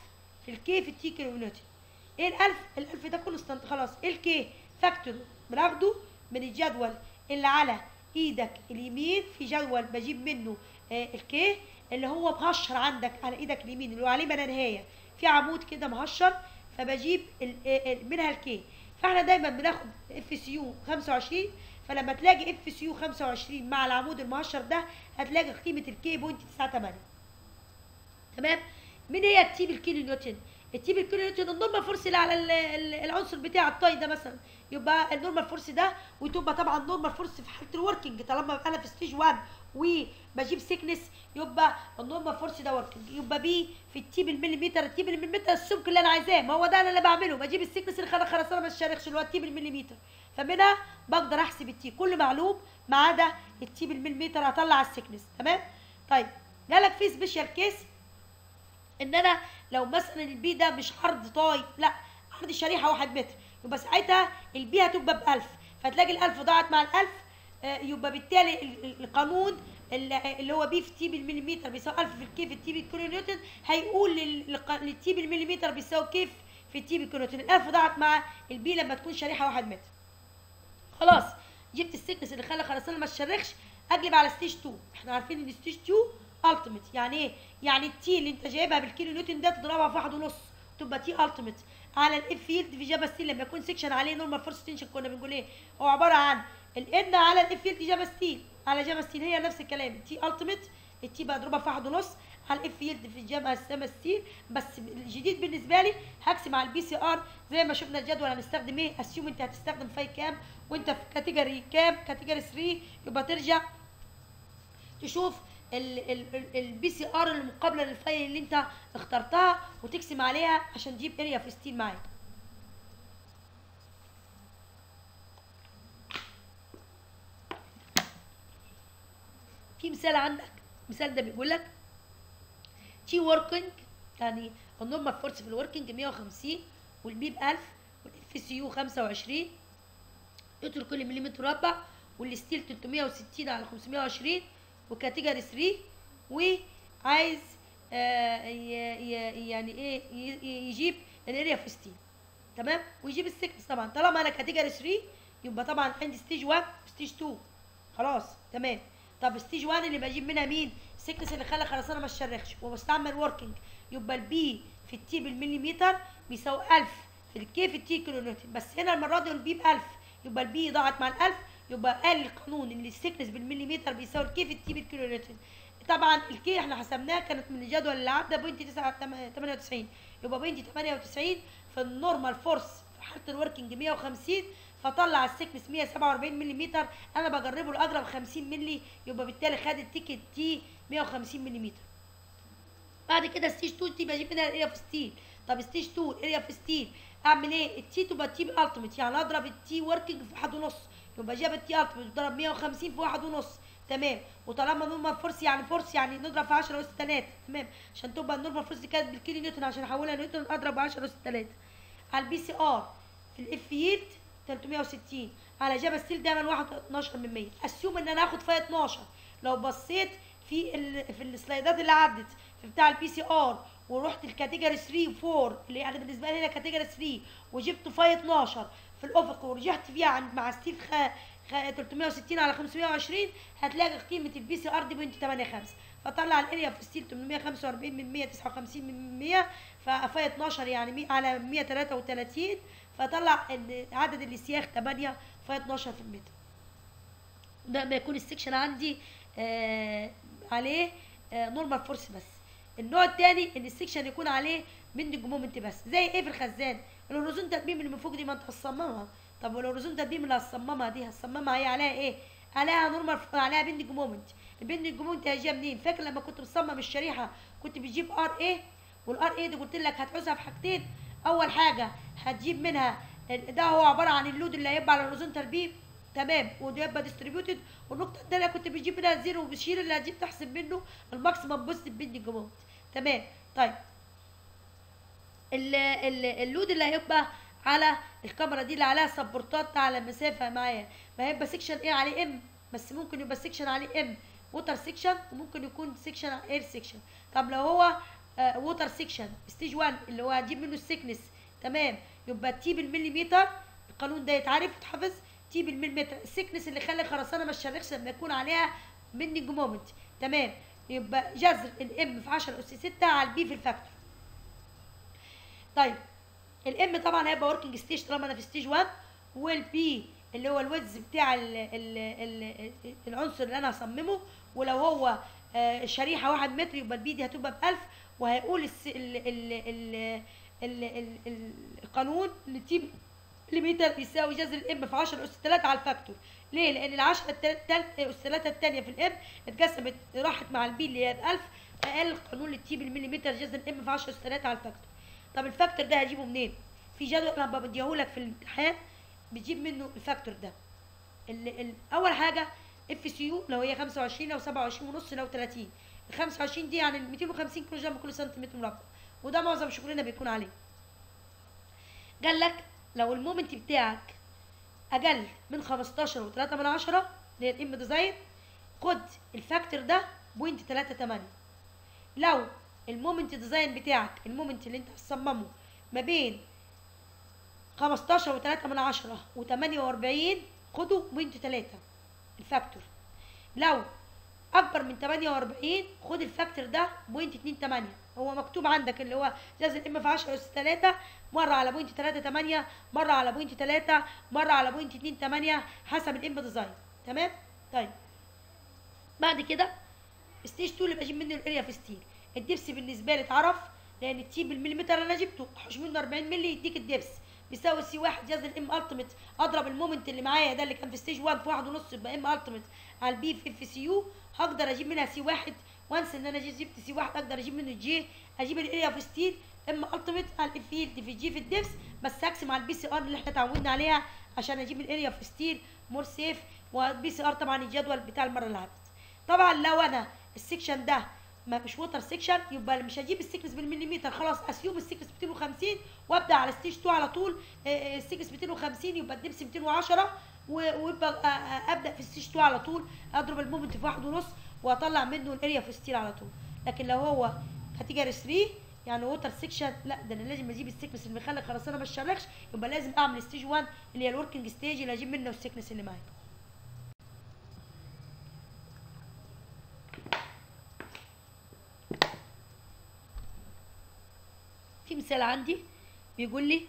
في الكي في التي كيلو نيوتن ايه الالف الالف ده كونستانت خلاص ايه الكي فاكتور بناخده من الجدول اللي على ايدك اليمين في جدول بجيب منه آه الكي اللي هو مهشر عندك على ايدك اليمين اللي هو عليه منهايه في عمود كده مهشر فبجيب ال- آه، آه، منها الكي فاحنا دايما بناخد اف سي يو 25 فلما تلاقي اف سي يو 25 مع العمود المهشر ده هتلاقي قيمه الكي بوينت 98 تمام مين هي التي بالكيلو نيوتن التي بالكيلو نيوتن النورمال فورس اللي على ال- ال- العنصر بتاع الطاي ده مثلا يبقى النورمال فورس ده وتبقى طبعا النورمال فورس في حاله الوركينج طالما انا في ستيج 1 وبجيب سيكنس يبقى النورمال فورس ده وركينج يبقى بي في التي بالمليمتر التي بالمليمتر السمك اللي انا عايزاه ما هو ده انا اللي بعمله بجيب السيكنس اللي خلق خرسانه ما تشاركش اللي هو التي بالمليمتر فمنها بقدر احسب التي كل معلوم ما عدا التي بالمليمتر هطلع السيكنس تمام طيب جالك في سبيشال كيس ان انا لو مثلا البي ده مش عرض طاي لا عرض شريحه واحد متر يبقى ساعتها البي هتبقى ب 1000 فتلاقي الألف ضاعت مع الألف آه، يبقى بالتالي ال- ال- القانون اللي اللي هو بي في تي بالمليمتر بيساوي 1000 في الكي في التي بالكيلو نيوتن هيقول لل- للق- للتي بالمليمتر بيساوي كيف في التي بالكيلو نيوتن الألف ضاعت مع البي لما تكون شريحه واحد متر خلاص جبت السكنس اللي خلى خرسانه ما تشرخش اقلب على ستيج 2 احنا عارفين ان ستيج 2 التيميت يعني ايه يعني التي اللي انت جايبها بالكيلو نيوتن ده تضربها في واحد ونص تبقى تي التيميت على الاف فيلد في جابا ستيل لما يكون سكشن عليه نورمال فورس تنشن كنا بنقول ايه هو عباره عن الان على الاف فيلد جابا ستيل على جابا ستيل هي نفس الكلام التي التيميت التي بضربها في واحد ونص على الاف فيلد في جامعه السما ستيل بس الجديد بالنسبه لي هقسم على البي سي ار زي ما شفنا الجدول هنستخدم ايه اسيوم انت هتستخدم فاي كام وانت في كاتيجوري كام كاتيجوري 3 يبقى ترجع تشوف البي سي ار المقابله للفايل اللي انت اخترتها وتقسم عليها عشان تجيب اريا في ستيل معاك في مثال عندك مثال ده بيقول لك تي وركينج يعني النورمال فورس في الوركينج 150 والبي ب 1000 والاف سي يو 25 قطر كل مليمتر مربع والستيل 360 على 520 وكاتيجوري 3 وعايز آه ي- ي- يعني ايه ي- ي- يجيب الاريا في ستيل تمام ويجيب السكنس طبعا طالما انا كاتيجوري 3 يبقى طبعا عندي ستيج 1 وستيج 2 خلاص تمام طب ستيج 1 اللي بجيب منها مين السكنس اللي خلى خرسانه ما تشرخش وبستعمل وركينج يبقى البي في التي بالمليمتر بيساوي 1000 في الكي في التي كيلو نيوتن بس هنا المره دي البي ب 1000 يبقى البي ضاعت مع ال 1000 يبقى قال القانون ان السكنس بالمليمتر بيساوي الكي في التي بالكيلو نيوتن طبعا الكي احنا حسبناها كانت من الجدول اللي عدى بوينت 98 يبقى بوينت 98 في النورمال فورس في حاله الوركينج 150 فطلع السكنس 147 ملم انا بجربه لاقرب 50 ملي يبقى بالتالي خد التيكت تي 150 ملم بعد كده ستيج 2 تي بجيب منها الاريا في ستيل طب ستيج 2 اريا في ستيل اعمل ايه التي تبقى التي بالالتيميت يعني اضرب التي وركينج في واحد ونص يبقى جاب التي التيميت ضرب 150 في واحد ونص تمام وطالما نورمال فورس يعني فورس يعني نضرب في 10 اس 3 تمام عشان تبقى النورمال فورس دي كانت بالكيلو نيوتن عشان احولها نيوتن اضرب 10 اس 3 على البي سي ار في الاف يلد 360 على جبل ستيل دايما واحد 12 من 100 اسيوم ان انا هاخد فيها 12 لو بصيت في ال في السلايدات اللي عدت في بتاع البي سي ار ورحت الكاتيجوري 3 و4 اللي يعني بالنسبه لي هنا كاتيجوري 3 وجبت فاي 12 في الافق ورجعت فيها عند مع ستيل خ... خ... 360 على 520 هتلاقي قيمه البي سي ار دي بوينت 85 فطلع الاريا في ستيل 845 من 159 من 100 ففاي 12 يعني 100 على 133 فطلع ان عدد الاسياخ 8 فاي 12 في المتر ده ما يكون السكشن عندي آه عليه آه نورمال فورس بس النوع الثاني ان السكشن يكون عليه بندنج مومنت بس زي ايه في الخزان الهوريزونتال بيم اللي من فوق دي ما انت هتصممها طب والهوريزونتال بيم اللي هتصممها دي هتصممها هي عليها ايه عليها نورمال عليها بندنج مومنت البندنج مومنت هيجيها منين فاكر لما كنت بصمم الشريحه كنت بتجيب ار ايه والار ايه دي قلت لك هتعوزها في حاجتين اول حاجه هتجيب منها ده هو عباره عن اللود اللي هيبقى على الهوريزونتال بيم تمام وده يبقى ديستريبيوتد والنقطه الثانيه كنت بتجيب منها زيرو وبتشيل اللي هتجيب تحسب منه الماكسيمم بوست بيندنج مومنت تمام طيب ال ال اللود اللي هيبقى على الكاميرا دي اللي عليها سبورتات على مسافه معايا ما هيبقى سيكشن ايه عليه ام بس ممكن يبقى سيكشن عليه ام ووتر سيكشن وممكن يكون سيكشن اير سيكشن طب لو هو ووتر سيكشن ستيج 1 اللي هو هتجيب منه السكنس تمام يبقى تي بالمليمتر القانون ده يتعرف يتحفظ تي بالمليمتر السكنس اللي خلى الخرسانه ما تشرخش لما يكون عليها بندنج مومنت تمام يبقى جذر الام في 10 اس 6 على البي في الفاكتور طيب الام طبعا هيبقى وركينج ستيج طالما انا في ستيج 1 والبي اللي هو الويدز بتاع ال ال ال العنصر اللي انا هصممه ولو هو آه، شريحه 1 متر يبقى البي دي هتبقى ب 1000 وهيقول الس ال ال ال ال ال ال القانون ان تي مليمتر يساوي جذر الام في 10 اس 3 على الفاكتور ليه؟ لان ال 10 التالت اس 3 الثانيه في الام اتقسمت راحت مع البي اللي هي ب 1000 فقال القانون للتي بالمليمتر جذر الام في 10 اس 3 على الفاكتور طب الفاكتور ده هجيبه منين؟ في جدول انا بديهولك في الامتحان بتجيب منه الفاكتور ده ال ال اول حاجه اف سي يو لو هي 25 لو 27 ونص لو 30 ال 25 دي يعني 250 كيلو جرام كل سنتيمتر مربع وده معظم شغلنا بيكون عليه قال لك لو المومنت بتاعك اقل من 15 و3 من عشرة اللي هي الام ديزاين خد الفاكتور ده بوينت 38 لو المومنت ديزاين بتاعك المومنت اللي انت هتصممه ما بين 15 و3 من عشرة و48 خدوا بوينت 3 الفاكتور لو اكبر من 48 خد الفاكتور ده بوينت 2 8 هو مكتوب عندك اللي هو جذر الام في 10 اس 3 مره على بوينت 3 8 مره على بوينت 3 مره على بوينت 2 8 حسب الام ديزاين تمام طيب بعد كده ستيج 2 اللي بجيب منه الاريا في ستيل الدبس بالنسبه لي اتعرف لان التي بالمليمتر اللي انا جبته احوش منه 40 مللي يديك الدبس بيساوي سي 1 جذر الام التيميت اضرب المومنت اللي معايا ده اللي كان في ستيج 1 في 1 ونص يبقى ام التيميت على البي في اف سي يو هقدر اجيب منها سي 1 وانس ان انا جي- جبت سي 1 اقدر اجيب منه الجي اجيب الاريا في ستيل ام التيميت على الفيلد في جي في الدبس بس هقسم على البي سي ار اللي احنا اتعودنا عليها عشان اجيب الاريا في ستيل مور سيف والبي سي ار طبعا الجدول بتاع المره اللي عدت طبعا لو انا السكشن ده ما مش ووتر سيكشن يبقى مش هجيب السكنس بالمليمتر خلاص اسيوم السكنس 250 وابدا على ستيج 2 على طول آه، آه، السكنس 250 يبقى الدبس 210 و- ويبقى آه، آه، ابدا في ستيج 2 على طول اضرب المومنت في واحد ونص واطلع منه الاريا في ستيل على طول لكن لو هو كاتيجوري 3 يعني ووتر سيكشن لا ده انا لازم اجيب السكنس اللي مخلي الخرسانه ما تشرخش يبقى لازم اعمل ستيج 1 اللي هي الوركينج ستيج اللي اجيب منه السكنس اللي معايا في مثال عندي بيقول لي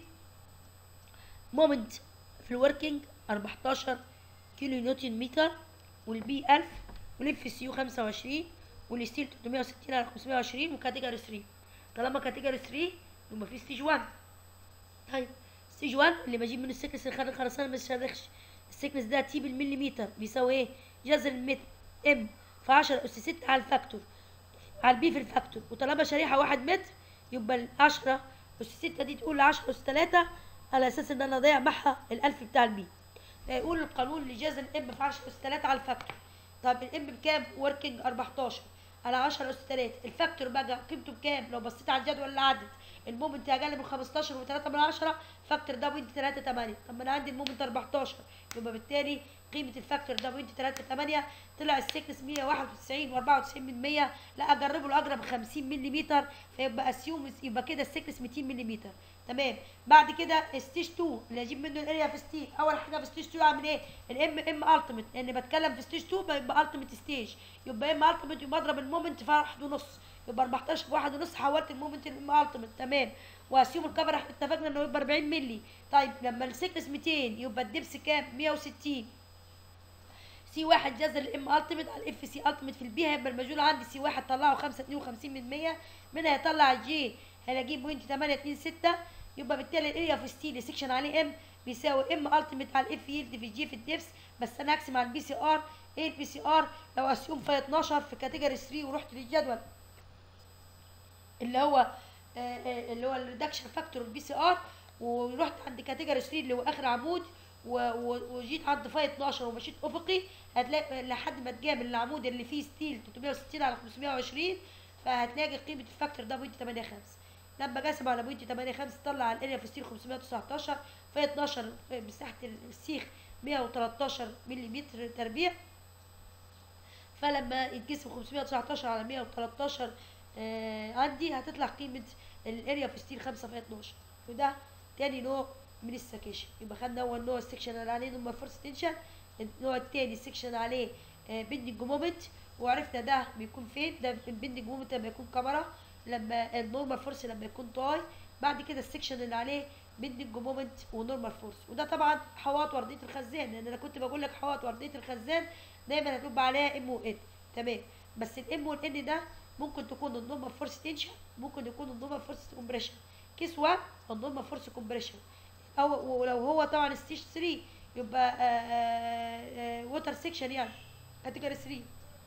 مومنت في الوركينج 14 كيلو نيوتن متر والبي 1000 والاف سي يو 25 والستيل 360 على 520 وكاتيجوري 3 طالما كاتيجوري 3 يبقى في ستيج 1 طيب ستيج 1 اللي بجيب منه السكنس اللي خارج الخرسانه ما يتشرخش السكنس ده تي بالمليمتر بيساوي ايه؟ جذر المتر ام في 10 اس 6 على الفاكتور على البي في الفاكتور وطالما شريحه 1 متر يبقى ال 10 اس 6 دي تقول 10 اس 3 على اساس ان انا اضيع معها الالف بتاع البي يقول القانون لجذر الام في 10 اس 3 على الفاكتور طب الام بكام؟ وركينج 14 على 10 اس 3 الفاكتور بقى قيمته بكام؟ لو بصيت على الجدول اللي عدت المومنت اقل من 15 و3 من 10 فاكتور ده بوينت 3 8 طب ما انا عندي المومنت 14 يبقى بالتالي قيمه الفاكتور ده بوينت 3 8 طلع السكنس 191 و94 من 100 لا اجربه الاقرب 50 ملم فيبقى اسيوم يبقى كده السكنس 200 ملم تمام بعد كده ستيج 2 اللي اجيب منه الاريا في ستيج اول حاجه في ستيج 2 اعمل ايه الام ام التيميت لان بتكلم في ستيج 2 يبقى التيميت ستيج يبقى ام التيميت يبقى اضرب المومنت في واحد ونص يبقى 14 في واحد ونص حولت المومنت الام التيميت تمام واسيوم الكفر احنا اتفقنا انه يبقى 40 مللي طيب لما السكنس 200 يبقى الدبس كام 160 سي واحد جذر الام التيميت على الاف سي التيميت في البي هيبقى المجهول عندي سي واحد طلعه 5 52 من 100 منها يطلع الجي هلاقيه بوينت 8 2 6 يبقى بالتالي الاريا في ستيل سيكشن عليه ام بيساوي ام التيميت على الاف يلد في جي في الدبس بس انا هقسم على البي سي ار ايه البي سي ار لو اسيوم في 12 في كاتيجوري 3 ورحت للجدول اللي هو آه، آه، اللي هو الريدكشن فاكتور البي سي ار ورحت عند كاتيجوري 3 اللي هو اخر عمود و- و- وجيت عند فاي 12 ومشيت افقي هتلاقي لحد ما تجامل العمود اللي فيه ستيل 360 على 520 فهتلاقي قيمه الفاكتور ده بوينت 85 لما قسم على بوينت 85 طلع الاريا في ستيل 519 في 12 مساحه السيخ 113 ملم تربيع فلما يتقسم 519 على 113 آه عندي هتطلع قيمه الاريا في ستيل 5 في 12 وده تاني نوع من السكيشن يبقى خدنا اول نوع السكشن اللي عليه نمبر فورس تنشن النوع التاني السكشن عليه آه بندنج مومنت وعرفنا ده بيكون فين ده البندنج مومنت لما يكون كاميرا لما النورمال فورس لما يكون تاي بعد كده السكشن اللي عليه بندنج مومنت ونورمال فورس وده طبعا حواط ورديه الخزان لان انا كنت بقول لك حواط ورديه الخزان دايما هتبقى عليها ام وان تمام بس الام والان ده ممكن تكون النورمال فورس تنشن ممكن يكون النورمال فورس كومبريشن كيس 1 النورمال فورس كومبريشن او ولو هو طبعا ستيج 3 يبقى ووتر سيكشن يعني كاتيجوري 3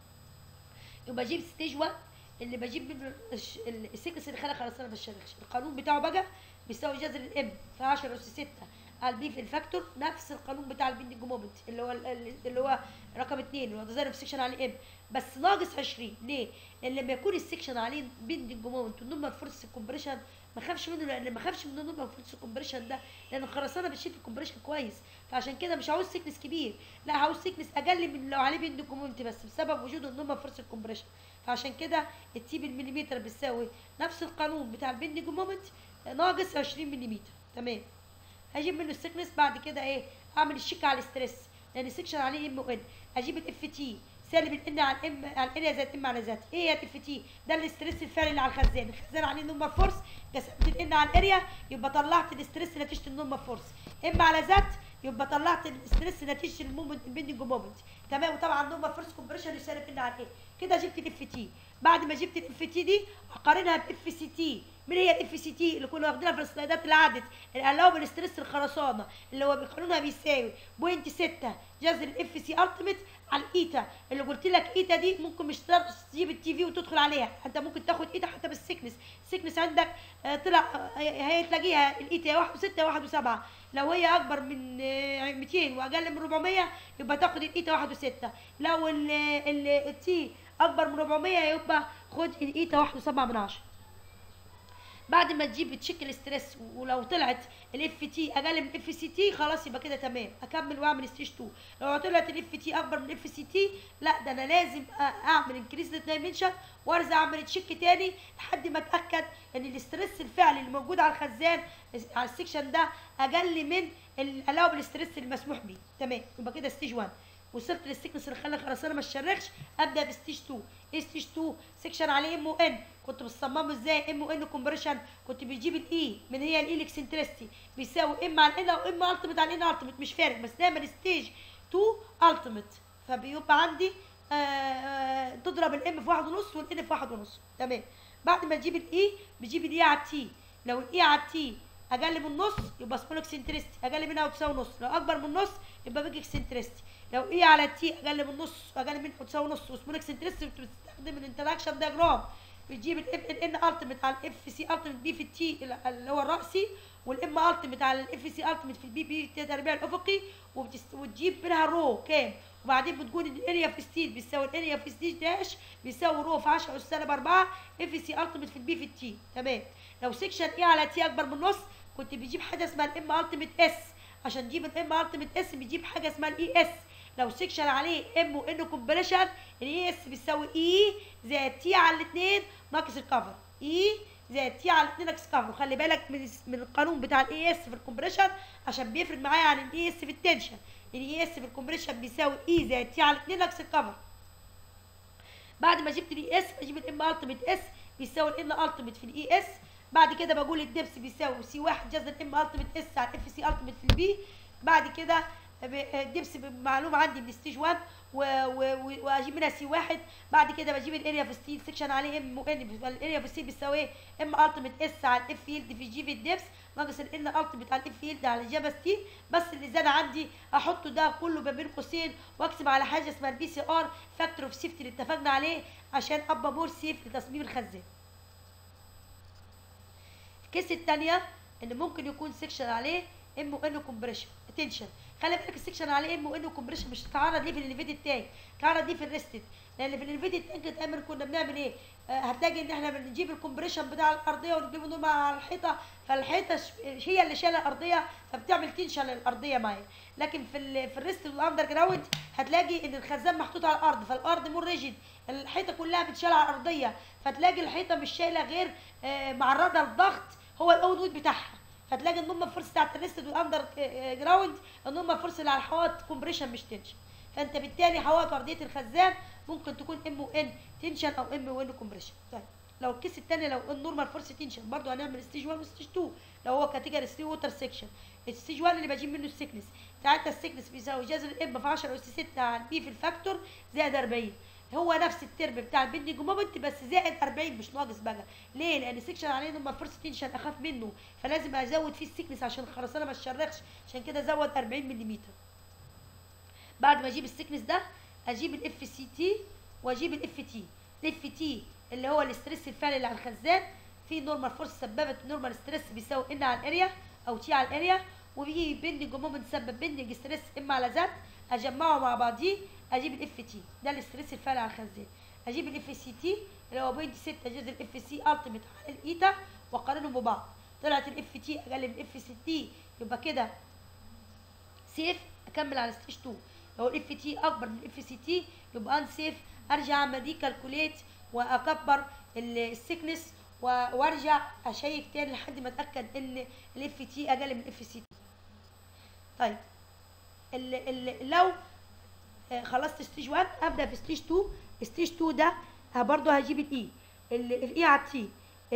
يبقى اجيب ستيج 1 اللي بجيب منه الش- ال- السكس اللي خلق خلاص انا بشتغلش القانون بتاعه بقى بيساوي جذر الام في 10 اس 6 على البي في الفاكتور نفس القانون بتاع البندنج مومنت اللي هو ال- ال- اللي هو رقم 2 اللي هو تزارب سكشن على ام بس ناقص 20 ليه؟ لان لما يكون السكشن عليه بندنج مومنت والنورمال فورس كومبريشن ما خافش منه لان ما خافش من النورمال فورس كومبريشن ده لان الخرسانه بتشيل الكومبريشن كويس فعشان كده مش عاوز سيكنس كبير لا عاوز سيكنس اقل من لو عليه بندنج مومنت بس بسبب وجود النورمال فورس كومبريشن فعشان كده التي بالمليمتر بتساوي نفس القانون بتاع البندنج مومنت ناقص 20 ملم تمام هجيب منه السكنس بعد كده ايه اعمل الشيك على الاسترس لان السكشن عليه ام وان اجيب الاف تي سالب الان على الام على الان زائد ام على ذات ايه يا اف تي ده الاسترس الفعلي اللي على الخزان الخزان عليه نورمال فورس قسمت الان على الاريا يبقى طلعت الاسترس نتيجه النورمال فورس ام على ذات يبقى طلعت الاسترس نتيجه المومنت البندنج مومنت تمام وطبعا النورمال فورس كومبريشن يسالب ان على ايه كده جبت الاف تي بعد ما جبت الاف تي دي اقارنها باف سي تي مين هي الاف سي تي اللي كنا واخدينها في السلايدات اللي عدت الالاوبل ستريس الخرسانه اللي هو قانونها بيساوي بوينت 6 جذر الاف سي التيميت على الايتا اللي قلت لك ايتا دي ممكن مش تقدر تجيب التي في وتدخل عليها انت ممكن تاخد ايتا حتى بالسكنس السكنس عندك آه، طلع آه، هي تلاقيها الايتا يا 1 و6 1 و7 لو هي اكبر من آه، 200 واقل من 400 يبقى تاخد الايتا 1 و6 لو ال- ال- التي اكبر من 400 يبقى خد الايتا 1 و7 من 10 بعد ما تجيب تشيك الاسترس ولو طلعت الاف تي اقل من الاف سي تي خلاص يبقى كده تمام اكمل واعمل ستيج 2 لو طلعت الاف تي اكبر من الاف سي تي لا ده انا لازم أ- اعمل انكريز دايمنشن وارجع اعمل تشيك تاني لحد ما اتاكد ان الاسترس الفعلي اللي موجود على الخزان على السكشن ده اقل من الالاوبل ستريس المسموح بيه تمام يبقى كده ستيج 1 وصلت للسكنس اللي خلى الخرسانه ما تشرخش ابدا بستيج 2 ايه ستيج 2 سكشن عليه ام ان كنت بتصممه ازاي ام ان كومبريشن كنت بتجيب الاي من هي الاي الاكسنترستي بيساوي ام على الان او ام التيمت على الان التيمت مش فارق بس دايما ستيج 2 التيمت فبيبقى عندي آه، آه، تضرب الام في واحد ونص والان في واحد ونص تمام بعد ما تجيب الاي بتجيب الاي على التي لو الاي على التي اقل من نص يبقى سمول اكسنترستي اقل منها وتساوي نص لو اكبر من نص يبقى بيج اكسنترستي لو اي على تي اقل من نص اقل منها وتساوي نص وسمول اكسنترستي بتستخدم الانتراكشن دياجرام بتجيب الاف الان التيمت على الاف سي التيمت بي في التي اللي هو الراسي والام التيمت على الاف سي التيمت في البي بي التربيع الافقي وبتست... وتجيب منها رو كام وبعدين بتقول ان الاريا في ستيل بيساوي الاريا في ستيل داش بيساوي رو في 10 اس سالب 4 اف سي التيمت في البي في التي تمام لو سكشن اي على تي اكبر من نص كنت بتجيب حاجه اسمها الام التيمت اس عشان تجيب الام التيمت اس بتجيب حاجه اسمها الاي اس لو سكشن عليه ام وان كومبريشن الاي اس بيساوي اي زائد تي على الاثنين ناقص الكفر اي زائد تي على الاثنين ناقص كفر وخلي بالك من الس- من القانون بتاع الاي اس في الكومبريشن عشان بيفرق معايا عن الاي اس في التنشن الاي اس في الكومبريشن بيساوي اي زائد تي على الاثنين ناقص الكفر بعد ما جبت الاي اس بجيب الام التيمت اس بيساوي الان التيمت في الاي اس بعد كده بقول الدبس بيساوي سي واحد جذر الام التيمت اس على اف سي التيمت في البي بعد كده ب- الدبس معلومه عندي من ستيج 1 و- و- و- واجيب منها سي واحد بعد كده بجيب الاريا في ستيل سكشن عليه ام ان الاريا في ستيل بيساوي ايه ام التيمت اس على الاف فيلد في جي في الدبس ناقص الان التيمت على الاف فيلد على الجابا ستيل بس اللي زاد عندي احطه ده كله ما بين قوسين واقسم على حاجه اسمها البي سي ار فاكتور اوف سيفتي اللي اتفقنا عليه عشان ابقى مور سيف لتصميم الخزان الكيس الثانيه ان ممكن يكون سكشن عليه ام ان كومبريشن تنشن خلي بالك السكشن عليه ام وان وكمبريشن مش هتتعرض ليه في الاليفيتد تانك تعرض ليه في الريستد لان في الاليفيتد تانك دايما كنا بنعمل ايه آه، هتلاقي ان احنا بنجيب الكمبريشن بتاع الارضيه ونجيبه نور على الحيطه فالحيطه ش- هي اللي شايله الارضيه فبتعمل تنشن للارضيه معايا لكن في ال في الريست والاندر جراوند هتلاقي ان الخزان محطوط على الارض فالارض مور ريجيد الحيطه كلها بتشال على الارضيه فتلاقي الحيطه مش شايله غير آه، معرضه للضغط هو الاول وود بتاعها فتلاقي النوم فرصه بتاعت الريست والاندر جراوند النوم فرصه اللي على الحوائط كومبريشن مش تنشن فانت بالتالي حوائط ارضيه الخزان ممكن تكون ام وان تنشن او ام وان كومبريشن طيب لو الكيس الثاني لو النورمال فورس تنشن برضو هنعمل ستيج 1 وستيج 2 لو هو كاتيجوري 3 ووتر سيكشن الستيج 1 اللي بجيب منه السكنس ساعتها السكنس بيساوي جذر الام في 10 اس 6 على البي في الفاكتور زائد 40 هو نفس الترم بتاع البندنج مومنت بس زائد 40 مش ناقص بقى ليه لان السكشن عليه نورمال فورس تنشن اخاف منه فلازم ازود فيه السكنس عشان الخرسانه ما تشرخش عشان كده ازود 40 ملم بعد ما اجيب السكنس ده اجيب الاف سي تي واجيب الاف تي الاف تي اللي هو الاسترس الفعلي اللي على الخزان في نورمال فورس سببت نورمال ستريس بيساوي ان على الاريا او تي على الاريا وبيجي بندنج مومنت سبب بندنج ستريس ام على زد اجمعه مع بعضيه اجيب الاف تي ده الاسترس الفعلي على الخزان اجيب الاف سي تي اللي هو بوينت 6 جذر الاف سي التيميت على الايتا واقارنهم ببعض طلعت الاف تي اقل من الاف سي تي يبقى كده سيف اكمل على ستيج 2 لو الاف تي اكبر من الاف سي تي يبقى ان سيف ارجع اعمل دي كالكوليت واكبر السكنس وارجع اشيك تاني لحد ما اتاكد ان الاف تي اقل من الاف سي تي طيب ال ال لو آه، خلصت ستيج 1 ابدا في ستيج 2 ستيج 2 ده ه- برضه هجيب الاي الاي على التي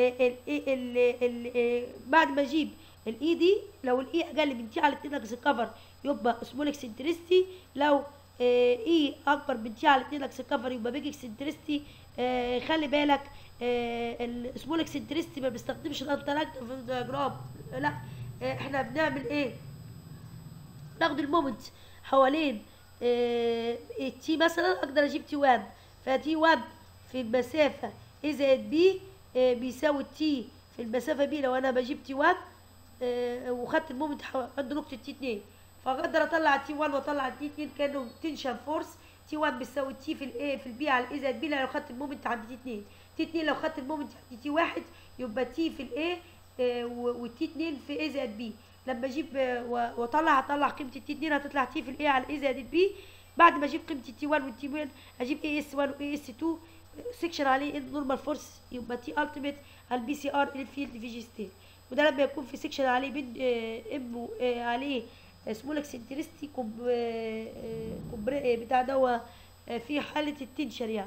بعد ما اجيب الاي دي لو الاي اقل من تي على 2 اكس كفر يبقى اسمه اكسنترستي لو اي اكبر من تي على 2 اكس كفر يبقى بيج اكسنترستي خلي بالك السمول اكسنترستي ما بيستخدمش الانتراكت في الدياجرام لا آه، احنا بنعمل ايه ناخد المومنت حوالين تي مثلا اقدر اجيب تي 1 فتي 1 في المسافه اي زائد بي بيساوي تي في المسافه بي لو انا بجيب تي 1 آه، وخدت المومنت حو- عند نقطه تي 2 فاقدر اطلع تي 1 واطلع تي 2 كانه تنشن فورس تي 1 بيساوي تي في الاي في البي على الاي زائد بي لو خدت المومنت عند تي 2 تي 2 لو خدت المومنت عند تي 1 يبقى تي في الاي والتي 2 في اي زائد بي لما اجيب آه، و- واطلع هطلع قيمه التي 2 هتطلع تي في الاي على الاي زائد البي بعد ما اجيب قيمه التي 1 والتي 1 اجيب اي اس 1 واي اس 2 سكشن عليه نورمال فورس يبقى تي التيميت على البي سي ار الفيلد في جي ستيل وده لما يكون في سكشن عليه بين ام و- آه، عليه سمول اكسنترستي كوب آه، آه، كوبر- آه، بتاع دوا آه، في حاله التنشن يعني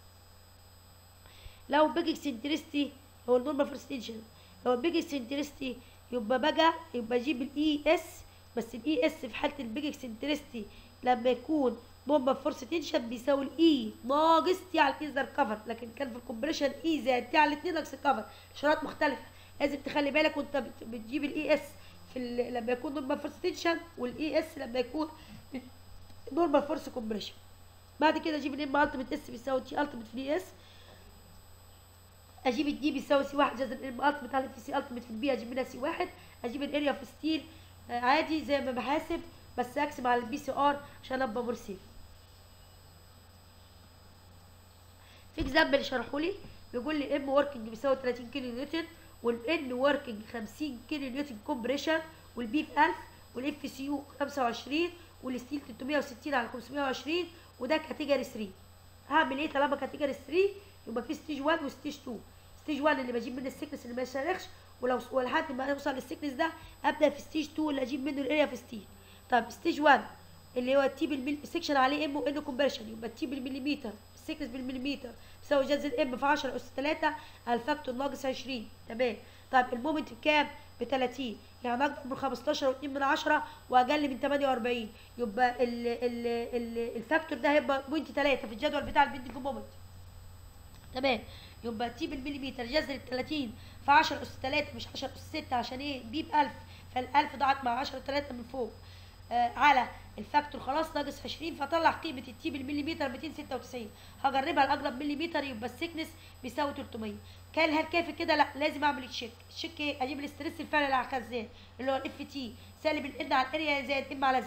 لو بيج اكسنترستي هو النورمال فورس تنشن لو البيج اكسنترستي يبقى بقى يبقى اجيب الاي اس بس الاي اس في حاله البيج اكسنترستي لما يكون نورمال فورس تنشن بيساوي الاي ناقص تي على الايزر كفر لكن كان في الكومبريشن اي زائد تي على الاثنين ناقص كفر اشارات مختلفه لازم تخلي بالك وانت بت- بتجيب الاي اس في ال- لما يكون نورمال فورس تنشن والاي اس لما يكون نورمال فورس كومبريشن بعد كده اجيب الام التيميت اس بيساوي تي التيميت في الاي اس اجيب الدي بيساوي سي واحد جذر الام التيميت على في سي التيميت في البي اجيب منها سي واحد اجيب الاريا في ستيل آه، عادي زي ما بحاسب بس اقسم على البي سي ار عشان ابقى مور سيف في اكزامبل شرحوا لي بيقول لي ام وركينج بيساوي 30 كيلو نيوتن والان وركينج 50 كيلو نيوتن كومبريشن والبي في 1000 والاف سي يو 25 والستيل 360 على 520 وده كاتيجوري 3 هعمل ايه طالما كاتيجوري 3 يبقى في ستيج 1 وستيج 2 ستيج 1 اللي بجيب منه السكنس اللي ما يشاركش ولو ولحد ما اوصل للسكنس ده ابدا في ستيج 2 اللي اجيب منه الاريا في ستيل طب ستيج 1 اللي هو التي بالمل سكشن عليه ام وان كومبريشن يبقى التي بالمليمتر السكنس بالمليمتر بيساوي جذر ام في 10 اس 3 على الفاكتور ناقص 20 تمام طيب المومنت بكام؟ ب 30 يعني اكبر من 15 و2 من 10 واقل من 48 يبقى ال ال ال الفاكتور ده هيبقى بوينت 3 في الجدول بتاع البندنج مومنت تمام يبقى تي بالمليمتر جذر ال 30 في 10 اس 3 مش 10 اس 6 عشان ايه بي ب 1000 فال1000 ضاعت مع 10 3 من فوق آه على الفاكتور خلاص ناقص 20 فطلع قيمه التي بالمليمتر 296 هجربها لاقرب مليمتر يبقى السكنس بيساوي 300 كان هل كافي كده لا لازم اعمل تشيك التشيك ايه اجيب الاسترس الفعلي على الخزان اللي هو الاف تي سالب الان على الاريا زائد ام على ذات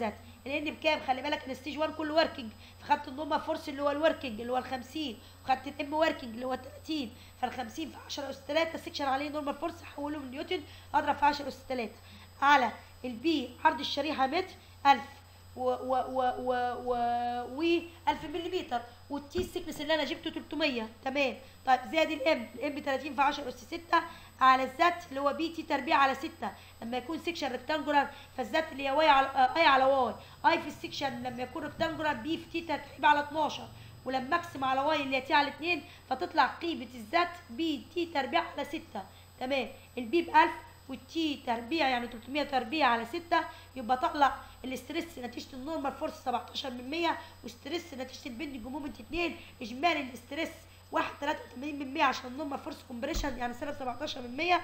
الان بكام خلي بالك ان ستيج 1 كله وركينج فخدت النورمال فورس اللي هو الوركينج اللي هو ال 50 وخدت الام وركينج اللي هو 30 فال 50 في 10 اس 3 السكشن عليه نورمال فورس احوله من نيوتن اضرب في 10 اس 3 على البي عرض الشريحه متر 1000 و و و و و و 1000 ملم والتي السكنس اللي انا جبته 300 تمام طيب زائد الام الام 30 في 10 اس 6 على الذات اللي هو بي تي تربيع على 6 لما يكون سكشن ريكتانجولار فالذات اللي هي واي على آه، اي على واي اي في السكشن لما يكون ريكتانجولار بي في تي تربيع على 12 ولما اقسم على واي اللي هي تي على 2 فتطلع قيمه الذات بي تي تربيع على 6 تمام البي ب 1000 والتي تربيع يعني 300 تربيع على 6 يبقى طلع الاسترس نتيجه النورمال فورس 17 من 100 واسترس نتيجه البندنج مومنت 2 اجمالي الاسترس 1 83 من 100 عشان النورمال فورس كومبريشن يعني سالب 17 من 100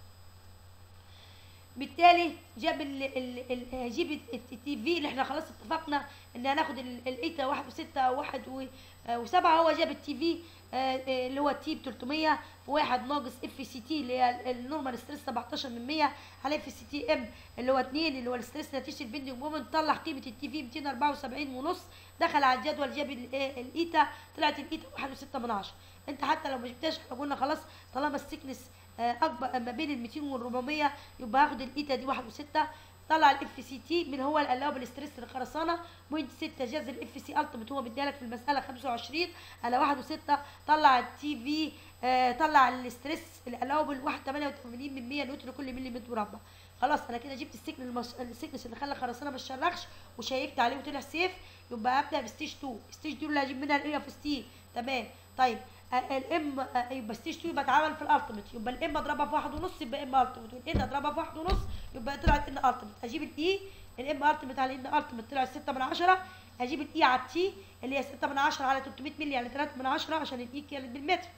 بالتالي جاب ال ال ال هيجيب التي في اللي احنا خلاص اتفقنا ان هناخد ال- الايتا واحد وستة او واحد و- آه وسبعة هو جاب التي في اللي هو التي ب 300 في واحد ناقص اف سي تي اللي هي ال- النورمال ستريس 17 من 100 على اف سي تي ام اللي هو 2 اللي هو الستريس نتيجه البندنج مومنت طلع قيمه التي في 274 ونص دخل على الجدول جاب ال- آه الايتا طلعت الايتا 1.6 من 10 انت حتى لو ما جبتهاش احنا قلنا خلاص طالما السكنس آه، اكبر ما بين ال 200 وال 400 يبقى هاخد الايتا دي 1 و6 طلع الاف سي تي من هو الالاوبل ستريس للخرسانه بوينت 6 جذر الاف سي التيمت هو مديها لك في المساله 25 على 1 و6 طلع التي في آه طلع الاستريس الالاوبل 1.88 من 100 نيوتن لكل مليمتر مربع خلاص انا كده جبت السكن المش... السكنس اللي خلى الخرسانه ما تشرخش وشيكت عليه وطلع سيف يبقى ابدا بستيج 2 ستيج 2 اللي هجيب منها الاريا في ستيل تمام طيب آه، الام آه، يبقى ستيج 2 يبقى اتعمل في الالتيميت يبقى الام اضربها في واحد ونص يبقى ام التيميت والان اضربها في واحد ونص يبقى طلعت ان التيميت اجيب الاي الام التيميت على ان التيميت طلعت 6 من 10 اجيب الاي على التي اللي هي 6 من 10 على 300 مللي يعني 3 من 10 عشان الاي كانت بالمتر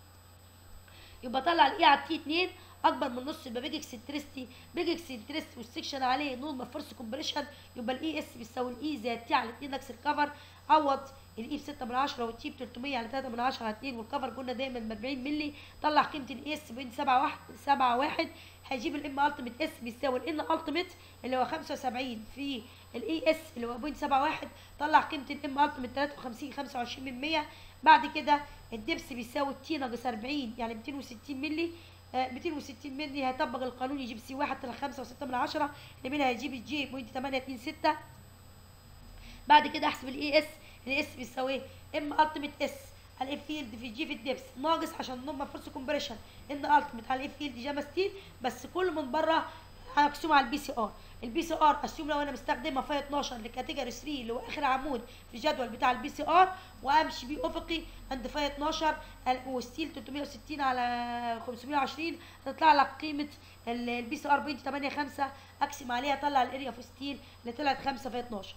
يبقى طلع الاي على التي 2 اكبر من نص يبقى بيج اكسنترستي بيج اكسنترستي والسكشن عليه نورمال فورس كومبريشن يبقى الاي اس بيساوي الاي زائد تي على 2 نكس الكفر عوض الاي ب 6 من 10 والتي ب 300 على 3 من 10 على 2 والكفر قلنا دايما ب 40 مللي طلع قيمه الاي اس بين 7 1 7 1 هيجيب الام التيميت اس بيساوي الان التيميت اللي هو 75 في الاي اس اللي هو بوينت 71 طلع قيمه الام التيميت 53 25 من 100 بعد كده الدبس بيساوي التي ناقص 40 يعني 260 مللي آه، 260 مللي هيطبق القانون يجيب سي 1 طلع 5 و6 من 10 اللي منها هيجيب الجي بوينت 826 بعد كده احسب الاي اس الاس بيساوي ام التيميت اس على الاف فيلد في جي في الدبس ناقص عشان نورمال فورس كومبريشن ان التيميت على الاف فيلد جاما ستيل بس كل من بره هقسم على البي سي ار البي سي ار اسيوم لو انا مستخدمه في 12 لكاتيجوري 3 اللي هو اخر عمود في الجدول بتاع البي سي ار وامشي بيه افقي عند في 12 ال- وستيل 360 على 520 تطلع لك قيمه البي سي ار بوينت 85 اقسم عليها اطلع الاريا في ستيل اللي طلعت 5 في 12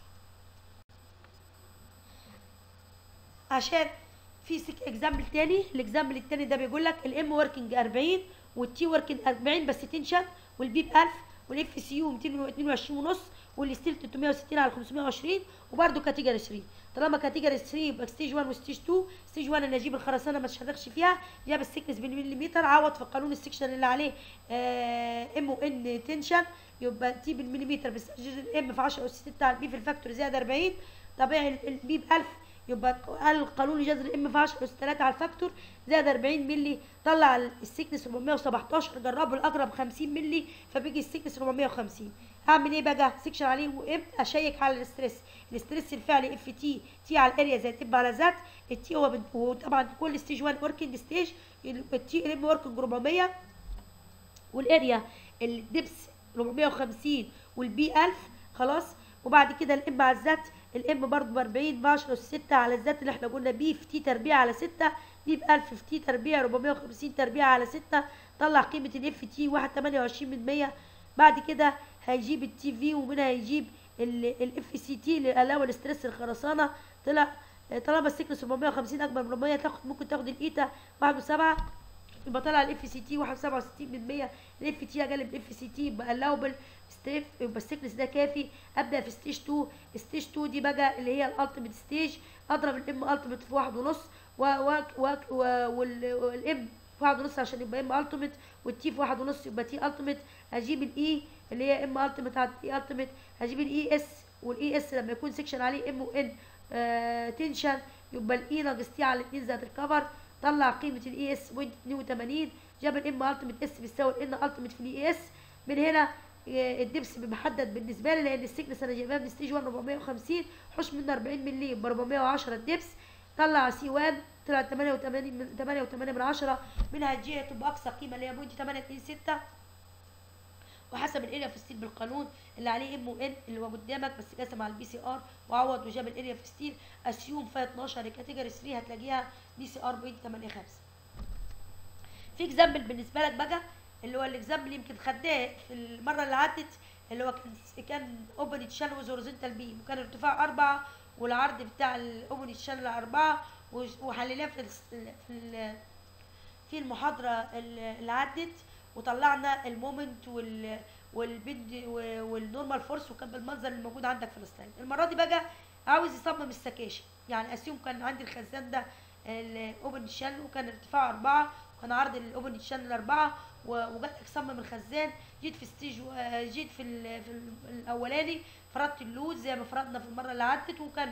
عشان في سك اكزامبل تاني الاكزامبل التاني ده بيقول لك الام وركينج 40 والتي وركينج 40 بس تنشن والبي ب 1000 والاف سي يو 222 ونص والستيل 360 على 520 وبرده كاتيجوري 3 طالما كاتيجوري 3 يبقى ستيج 1 وستيج 2 ستيج 1 انا اجيب الخرسانه ما تشرخش فيها جاب السكنس بالمليمتر عوض في قانون السكشن اللي عليه ام او ان تنشن يبقى تي بالمليمتر بس الام في 10 اس 6 على البي في الفاكتور زائد 40 طبيعي البي ب 1000 يبقى قال القانون جذر الام في 10 اس 3 على الفاكتور زائد 40 مللي طلع السكنس 417 جربه الاقرب 50 مللي فبيجي السكنس 450 هعمل ايه بقى سكشن عليه وام اشيك على الاستريس الاستريس الفعلي اف تي تي على الاريا زائد اب على ذات التي هو بد- وطبعا كل ستيج 1 وركينج ستيج التي الام وركينج 400 والاريا الدبس 450 والبي 1000 خلاص وبعد كده الام على الذات الام برضه ب 40 ب 10 اس 6 على الذات اللي احنا قلنا بي في تي تربيع على 6 دي ب 1000 في تي تربيع 450 تربيع على 6 طلع قيمه الاف تي 1.28 من 100 بعد كده هيجيب التي في ومنها هيجيب الاف سي تي اللي الاول ستريس الخرسانه طلع طالما السكنس 450 اكبر من 400 تاخد ممكن تاخد الايتا 1.7 يبقى طلع الاف سي تي 1.67 من 100 الاف تي اقل من الاف سي تي يبقى الاوبل ستيف يبقى السكنس ده كافي ابدا في ستيج 2 ستيج 2 دي بقى اللي هي الالتيميت ستيج اضرب الام التيميت في واحد ونص و و و و- وال- والام في واحد ونص عشان يبقى ام التيميت والتي في واحد ونص يبقى تي التيميت هجيب الاي اللي هي ام التيميت على تي التيميت هجيب الاي اس والاي اس لما يكون سكشن عليه ام وان آه تنشن يبقى الاي ناقص تي على 2 زائد الكفر طلع قيمه الاي اس بوينت 82 جاب الام التيميت اس بيساوي الان التيميت في الاي اس من هنا آه، الدبس محدد بالنسبه لي لان السكنس انا جايباه من ستيج 1 450 حوش منه 40 مللي ب 410 الدبس طلع سي 1 طلع 88 من 88 من 10 منها الجي تبقى اقصى قيمه اللي هي بوينت 826 وحسب الاريا في ستيل بالقانون اللي عليه ام وان اللي هو قدامك بس قسم على البي سي ار وعوض وجاب الاريا في ستيل اسيوم فيها 12 كاتيجوري 3 هتلاقيها بي سي ار بوينت 85 في اكزامبل بالنسبه لك بقى اللي هو الاكزامبل يمكن خدناه في المره اللي عدت اللي هو كان كان اوبن تشانل ويز هوريزونتال بيم وكان ارتفاع أربعة والعرض بتاع الاوبن تشانل أربعة وش- وحليناه في الس- في ال- في المحاضرة ال- اللي عدت وطلعنا المومنت وال والبيد و- والنورمال فورس وكان بالمنظر اللي موجود عندك في السلايد المرة دي بقى عاوز يصمم السكاشن يعني اسيوم كان عندي الخزان ده الاوبن شان وكان ارتفاعه أربعة وكان عرض الاوبن شان أربعة و- وجات لك صمم الخزان جيت في ستيج و- آه، جيت في ال- في ال- الاولاني فرضت اللود زي ما فرضنا في المره اللي عدت وكان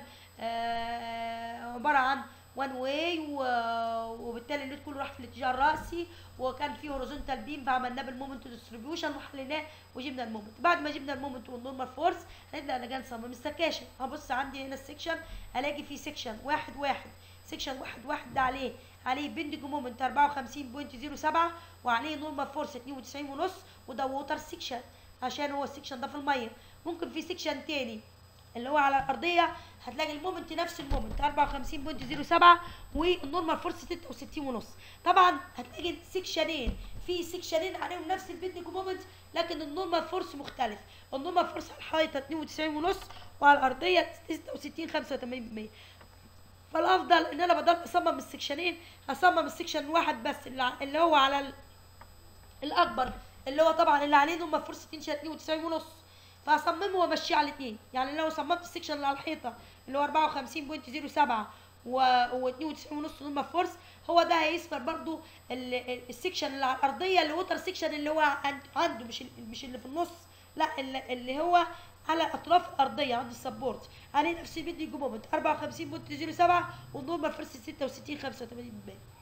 آه، عباره عن وان واي وبالتالي اللود كله راح في الاتجاه الراسي وكان فيه هوريزونتال بيم فعملناه بالمومنت ديستريبيوشن وحليناه وجبنا المومنت بعد ما جبنا المومنت والنورمال فورس هنبدا نجي نصمم السكاشن هبص عندي هنا السكشن الاقي فيه سكشن واحد واحد سكشن واحد واحد ده عليه عليه بندج مومنت 54.07 وعليه نورمال فورس 92 ونص وده ووتر سكشن عشان هو السكشن ده في الميه ممكن في سكشن تاني اللي هو على الارضيه هتلاقي المومنت نفس المومنت 54.07 والنورمال فورس 66 ونص طبعا هتلاقي سكشنين في سكشنين عليهم نفس البندج مومنت لكن النورمال فورس مختلف النورمال فورس على الحيطه 92 ونص وعلى الارضيه 66 85% فالافضل ان انا بدل ما اصمم السكشنين هصمم السكشن واحد بس اللي ع- اللي هو على ال- الاكبر اللي هو طبعا اللي عليه نورمال فورس 92 ونص فهصممه وامشيه على الاثنين يعني لو صممت السكشن اللي على الحيطه اللي هو 54.07 و و 92 ونص نورمال فورس هو ده هيصفر برضو ال- ال- السكشن اللي على الارضيه اللي ووتر سكشن اللي هو عند- عنده مش ال- مش اللي في النص لا اللي اللي هو على اطراف الارضيه عند السبورت عليه نفس الفيديو مومنت 54.07 والنورمال فورس 66 85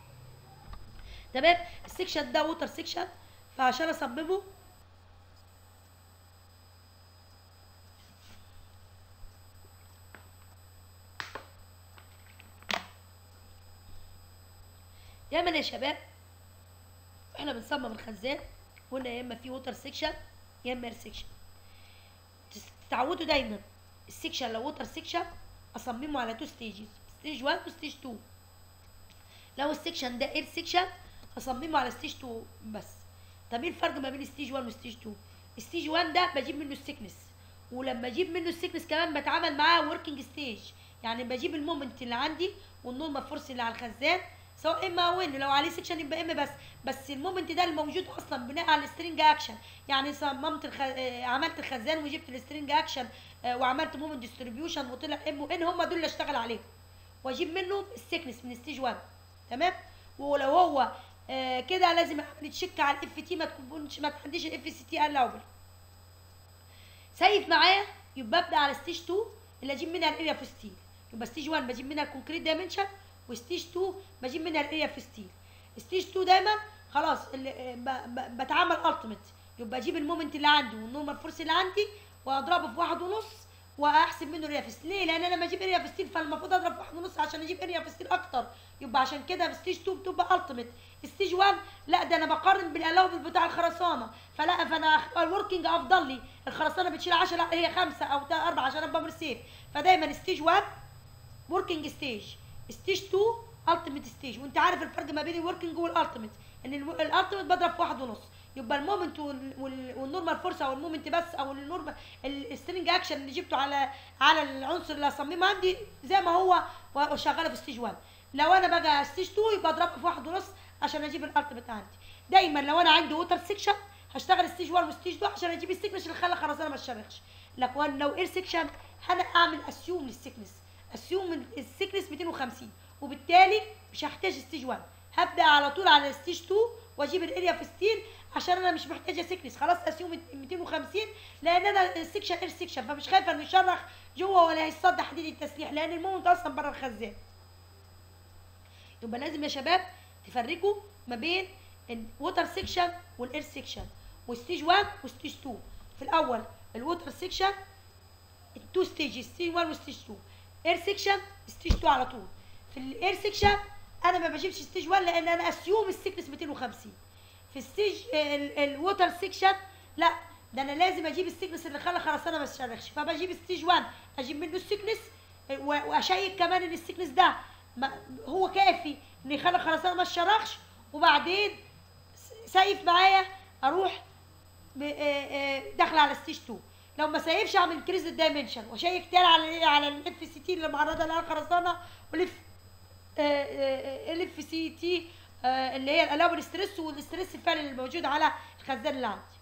تمام السكشن ده ووتر سكشن فعشان اصممه دايما يا شباب احنا بنصمم الخزان قلنا يا اما في ووتر سيكشن يا اما اير سيكشن تتعودوا دايما السيكشن لو ووتر سيكشن اصممه على تو ستيجز ستيج 1 وستيج 2 لو السيكشن ده اير سيكشن هصممه على ستيج 2 بس طب ايه الفرق ما بين ستيج 1 وستيج 2 ستيج 1 ده بجيب منه السيكنس ولما اجيب منه السيكنس كمان بتعامل معاه وركينج ستيج يعني بجيب المومنت اللي عندي والنورمال فورس اللي على الخزان سواء اما او ان لو عليه سكشن يبقى اما بس بس المومنت ده الموجود اصلا بناء على السترينج اكشن يعني صممت الخ... آه، عملت الخزان وجبت السترينج اكشن آه، وعملت مومنت ديستريبيوشن وطلع ام وان هم دول اللي اشتغل عليهم واجيب منهم السكنس من ستيج 1 تمام ولو هو آه كده لازم اعمل تشيك على الاف تي ما تكونش ما تعديش الاف سي تي الاوبل سيف معايا يبقى ابدا على ستيج 2 اللي اجيب منها الاريا في ستيل يبقى ستيج 1 بجيب منها الكونكريت دايمنشن وستيج 2 بجيب منها الاريا في ستيل ستيج 2 دايما خلاص اللي آه، ب- ب- بتعامل التيميت يبقى اجيب المومنت اللي عندي والنورمال فورس اللي عندي واضربه في واحد ونص واحسب منه اريا في ستيل ليه لان انا لما اجيب اريا في ستيل فالمفروض اضرب في واحد ونص عشان اجيب اريا في ستيل اكتر يبقى عشان كده في ستيج 2 بتبقى التيميت ستيج 1 لا ده انا بقارن بالالاوبل بتاع الخرسانه فلا فانا الوركينج افضل لي الخرسانه بتشيل 10 لا هي 5 او 4 عشان ابقى مرسيف فدايما ستيج 1 وركينج ستيج ستيج 2 التيميت ستيج وانت عارف الفرق ما بين الوركينج والالتيميت ان الالتيميت بضرب في واحد ونص يبقى المومنت وال- وال- والنورمال فورس او المومنت بس او النورمال السترينج اكشن اللي جبته على على العنصر اللي هصممه عندي زي ما هو وشغاله في ستيج 1 لو انا بقى ستيج 2 يبقى اضربها في واحد ونص عشان اجيب الالتيميت عندي دايما لو انا عندي ووتر سيكشن هشتغل ستيج 1 وستيج 2 عشان اجيب السيكنس اللي خلى خرسانه ما تشرخش لكن لو اير سيكشن انا اعمل اسيوم للسيكنس اسيوم السيكنس 250 وبالتالي مش هحتاج ستيج 1 هبدا على طول على ستيج 2 واجيب الاريا في ستيل عشان انا مش محتاجه سكنس خلاص اسيوم 250 لان انا السكشن اير سكشن فمش خايفه انه يشرخ جوه ولا هيصد حديد التسليح لان المومنت اصلا بره الخزان يبقى لازم يا شباب تفرقوا ما بين الووتر سيكشن والاير سيكشن وستيج 1 وستيج 2 في الاول الووتر سيكشن التو ستيجز ستيج 1 وستيج 2 اير سيكشن ستيج 2 على طول في الاير سيكشن انا ما بجيبش ستيج 1 لان انا اسيوم السكنس 250 في الستيج الووتر سيكشن لا ده انا لازم اجيب السكنس اللي خلى خرسانه ما تشرخش فبجيب ستيج 1 اجيب منه السكنس و- واشيك كمان ان السكنس ده ما هو كافي ان يخلي خرسانه ما تشرخش وبعدين س- سايف معايا اروح ب- آه، آه، داخله على ستيج 2 لو ما سايفش اعمل كريز الدايمنشن واشيك تاني على ايه على الاف سي تي اللي معرضه لها الخرسانه والاف الاف سي تي اللي هي الالاوبل ستريس والستريس الفعلي اللي موجود على الخزان اللي عندي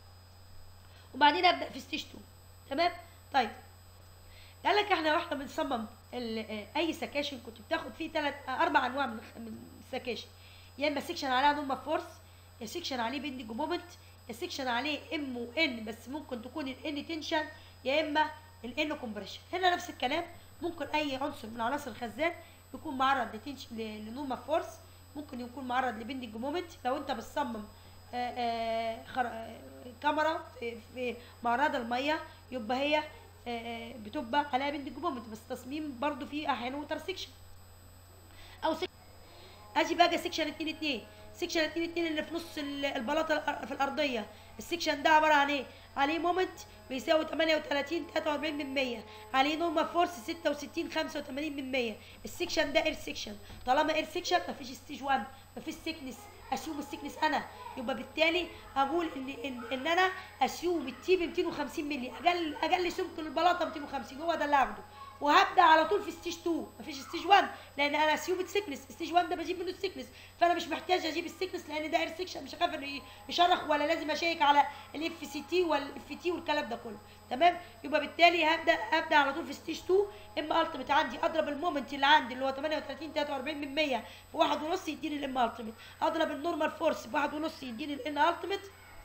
وبعدين ابدا في ستيج 2 تمام طيب قال لك احنا واحنا بنصمم ال- آه، اي سكاشن كنت بتاخد فيه ثلاث اربع انواع من الخ- من السكاشن يا اما سكشن عليها نوما فورس يا سكشن عليه بيندنج مومنت يا سكشن عليه ام وان بس ممكن تكون الان تنشن يا اما الان كومبريشن هنا نفس الكلام ممكن اي عنصر من عناصر الخزان يكون معرض لتنشن لنوما فورس ممكن يكون معرض لبيندنج مومنت لو انت بتصمم آه، آه، خر- آه، كاميرا في- في معرض الميه يبقى هي آه، آه، بتبقى عليها بيندنج مومنت بس تصميم برضو فيه احيانا ووتر سيكشن او سك... اجي بقى سيكشن 2 2 سيكشن 2 2 اللي في نص ال- البلاطه الأر- في الارضيه السيكشن ده عباره عن ايه عليه مومنت بيساوي 38 43 من 100 عليه نورما فورس 66 85 من 100 السيكشن ده اير سيكشن طالما اير سيكشن مفيش ستيج 1 مفيش سيكنس اسيوم السيكنس انا يبقى بالتالي اقول ان ان, إن انا اسيوم التي ب 250 مللي اقل اقل سمك البلاطه 250 هو ده اللي هاخده وهبدا على طول في ستيج 2 مفيش ستيج 1 لان انا اسيوم السيكنس ستيج 1 ده بجيب منه السيكنس فانا مش محتاج اجيب السيكنس لان ده اير سيكشن مش هخاف انه يشرخ ولا لازم اشيك على الاف سي تي والاف تي والكلام ده كله تمام يبقى بالتالي هبدا ابدا على طول في ستيج 2 اما التيميت عندي اضرب المومنت اللي عندي اللي هو 38 43 من 100 في واحد ونص يديني الام التيميت اضرب النورمال فورس بواحد ونص يديني الان التيميت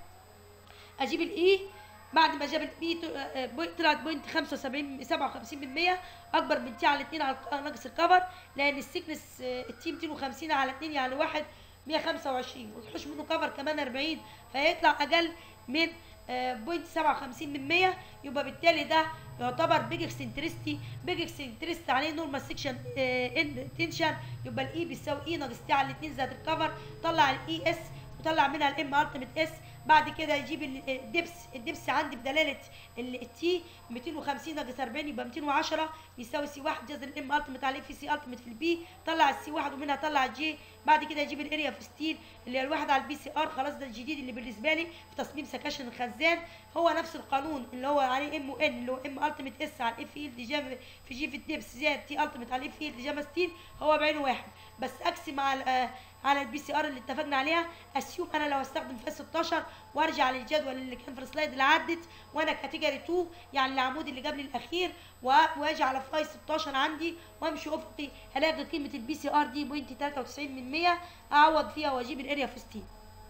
اجيب الاي بعد ما جاب البي طلعت بوينت 75 57 من 100 اكبر من تي على 2 على ناقص الكفر لان السكنس التي 250 على 2 يعني واحد 125 وتحوش منه كفر كمان 40 فيطلع اقل من آه، بوينت 57 من 100 يبقى بالتالي ده يعتبر بيج اكسنتريستي بيج اكسنتريستي عليه نورمال سيكشن ان تنشن يبقى الاي بيساوي اي ناقص تي على 2 زائد الكفر طلع الاي اس وطلع منها الام التيميت اس بعد كده يجيب ال- الدبس الدبس عندي بدلاله التي 250 ناقص 40 يبقى 210 يساوي سي 1 جذر الام التيميت عليه في سي التيميت في البي طلع السي 1 ومنها طلع الجي بعد كده يجيب الاريا في ستيل اللي هي الواحد على البي سي ار خلاص ده الجديد اللي بالنسبه لي في تصميم سكاشن الخزان هو نفس القانون اللي هو عليه ام ان اللي هو ام التيميت اس على الاف ايلد جام في جي في الدبس زائد تي التيميت على الاف ايلد جاما ستيل هو بعينه واحد بس اقسم على آه، على البي سي ار اللي اتفقنا عليها اسيوم انا لو استخدم فيها 16 وارجع للجدول اللي كان في السلايد اللي عدت وانا كاتيجوري 2 يعني العمود اللي قبل الاخير و- واجي على فاي 16 عندي وامشي افقي هلاقي قيمه البي سي ار دي بوينت 93 من 100 اعوض فيها واجيب الاريا في 60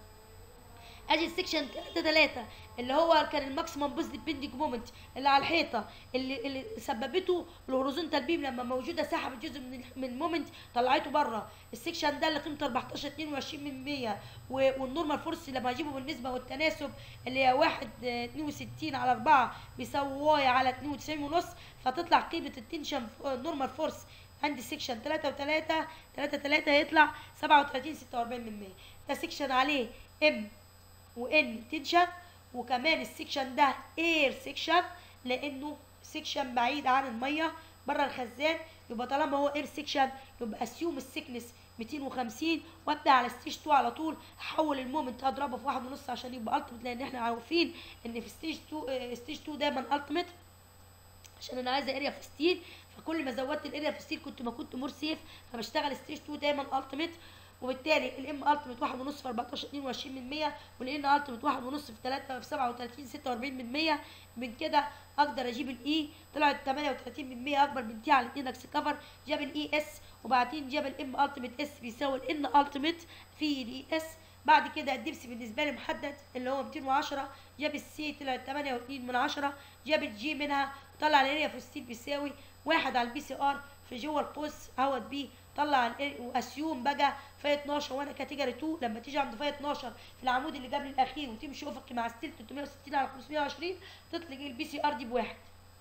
ادي السكشن 3 3 اللي هو كان الماكسيمم بوزيتيف بيندنج مومنت اللي على الحيطه اللي اللي سببته الهوريزونتال بيم لما موجوده سحبت جزء من من المومنت طلعته بره السكشن ده اللي قيمته 14 22 من 100 و- والنورمال فورس لما اجيبه بالنسبه والتناسب اللي هي 1 آه، 62 على 4 بيساوي واي على 92 ونص فتطلع قيمه التنشن نورمال فورس عندي سكشن 3 و3 3 3 هيطلع 37 46 من 100 ده سكشن عليه ام وان تنشن وكمان السكشن ده اير سكشن لانه سكشن بعيد عن الميه بره الخزان يبقى طالما هو اير سكشن يبقى اسيوم السكنس 250 وابدا على ستيج 2 على طول احول المومنت اضربه في واحد ونص عشان يبقى التيميت لان احنا عارفين ان في ستيج 2 ستيج 2 دايما التيميت عشان انا عايزه اريا في ستيل فكل ما زودت الاريا في ستيل كنت ما كنت مور سيف فبشتغل ستيج 2 دايما التيميت وبالتالي الام التيميت 1 ونص في 14 22 من 100 والان التيميت 1 ونص في 3 في 37 46 من 100 من كده اقدر اجيب الاي طلعت 38 من 100 اكبر من تي على 2 اكس كفر جاب الاي اس وبعدين جاب الام التيميت اس بيساوي الان التيميت في الاي اس بعد كده الدبس بالنسبه لي محدد اللي هو 210 جاب السي طلع 8 و2 من 10 جاب الجي منها طلع الاريا في ستيل بيساوي واحد على البي سي ار في جوه القوس اهوت بي طلع ال- واسيوم بقى فاي 12 وانا كاتيجوري 2 لما تيجي عند فاي 12 في العمود اللي قبل الاخير وتمشي افقي مع ستيل 360 على 520 تطلق البي سي ار دي بواحد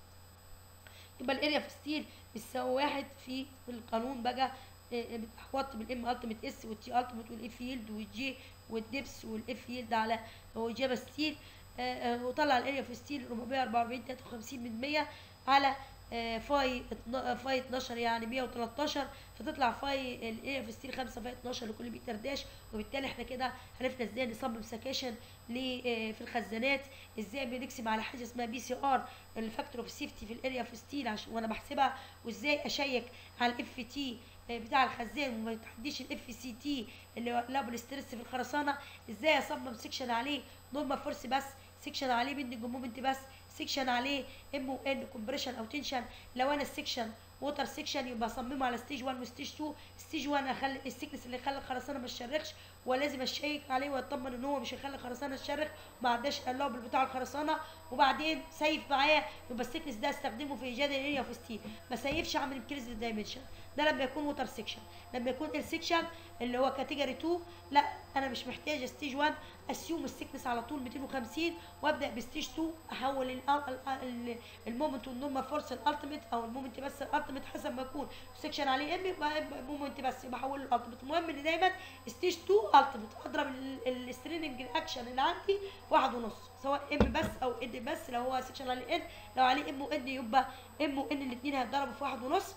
يبقى الاريا في ستيل بتساوي واحد في القانون بقى إيه، بتحوط بالام التيميت اس والتي التيميت والاف يلد والجي والدبس والاف يلد على هو جاب ستيل آه، آه، وطلع الاريا في ستيل 444 53 من 100 على آه، فاي اتنا- فاي 12 يعني 113 فتطلع فاي الاريا في ستيل 5 فاي 12 لكل متر داش وبالتالي احنا كده عرفنا ازاي نصمم سكاشن ل- آه، في الخزانات ازاي بنقسم على حاجه اسمها بي سي ار الفاكتور اوف سيفتي في الاريا في ستيل عشان وانا بحسبها وازاي اشيك على الاف تي بتاع الخزان وما يتحديش الاف سي تي اللي هو لابل ستريس في الخرسانه ازاي اصمم سكشن عليه نورمال فورس بس سكشن عليه بندنج مومنت بس سكشن عليه ام و ان كومبريشن او تنشن لو انا السكشن ووتر سكشن يبقى اصممه على ستيج 1 وستيج 2 ستيج 1 اخلي السكنس اللي يخلي الخرسانه ما تشرخش ولازم اشيك عليه واطمن ان هو مش هيخلي الخرسانه تشرخ ما عداش اللابل بتاع الخرسانه وبعدين سيف معايا يبقى السكنس ده استخدمه في ايجاد الاريا في ستيل ما سيفش اعمل انكريز الدايمنشن ده لما يكون ووتر سكشن لما يكون السكشن اللي هو كاتيجوري 2 لا انا مش محتاج ستيج 1 اسيوم السكنس على طول 250 وابدا بستيج 2 احول ال- ال- ال- المومنت والنورمال فورس الالتيميت او المومنت بس الالتيميت حسب ما يكون سكشن عليه ام يبقى مومنت بس يبقى احوله الالتيميت المهم ان دايما ستيج 2 التيميت اضرب الستريننج اكشن اللي عندي واحد ونص سواء ام بس او ان بس لو هو سكشن عليه ان لو عليه ام وان يبقى ام وان الاثنين هيتضربوا في واحد ونص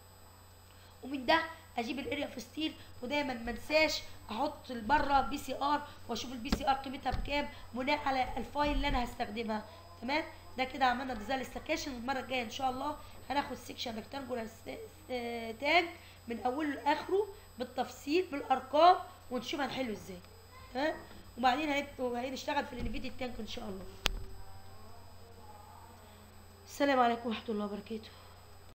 ومن ده اجيب الاريا في ستيل ودايما ما انساش احط بره بي سي ار واشوف البي سي ار قيمتها بكام بناء على الفايل اللي انا هستخدمها تمام ده كده عملنا ديزاين السكاشن المره الجايه ان شاء الله هناخد سيكشن ريكتانجولار تاج من اوله لاخره بالتفصيل بالارقام ونشوف هنحله ازاي تمام وبعدين هنت- هنشتغل في الانفيديا تانك ان شاء الله السلام عليكم ورحمه الله وبركاته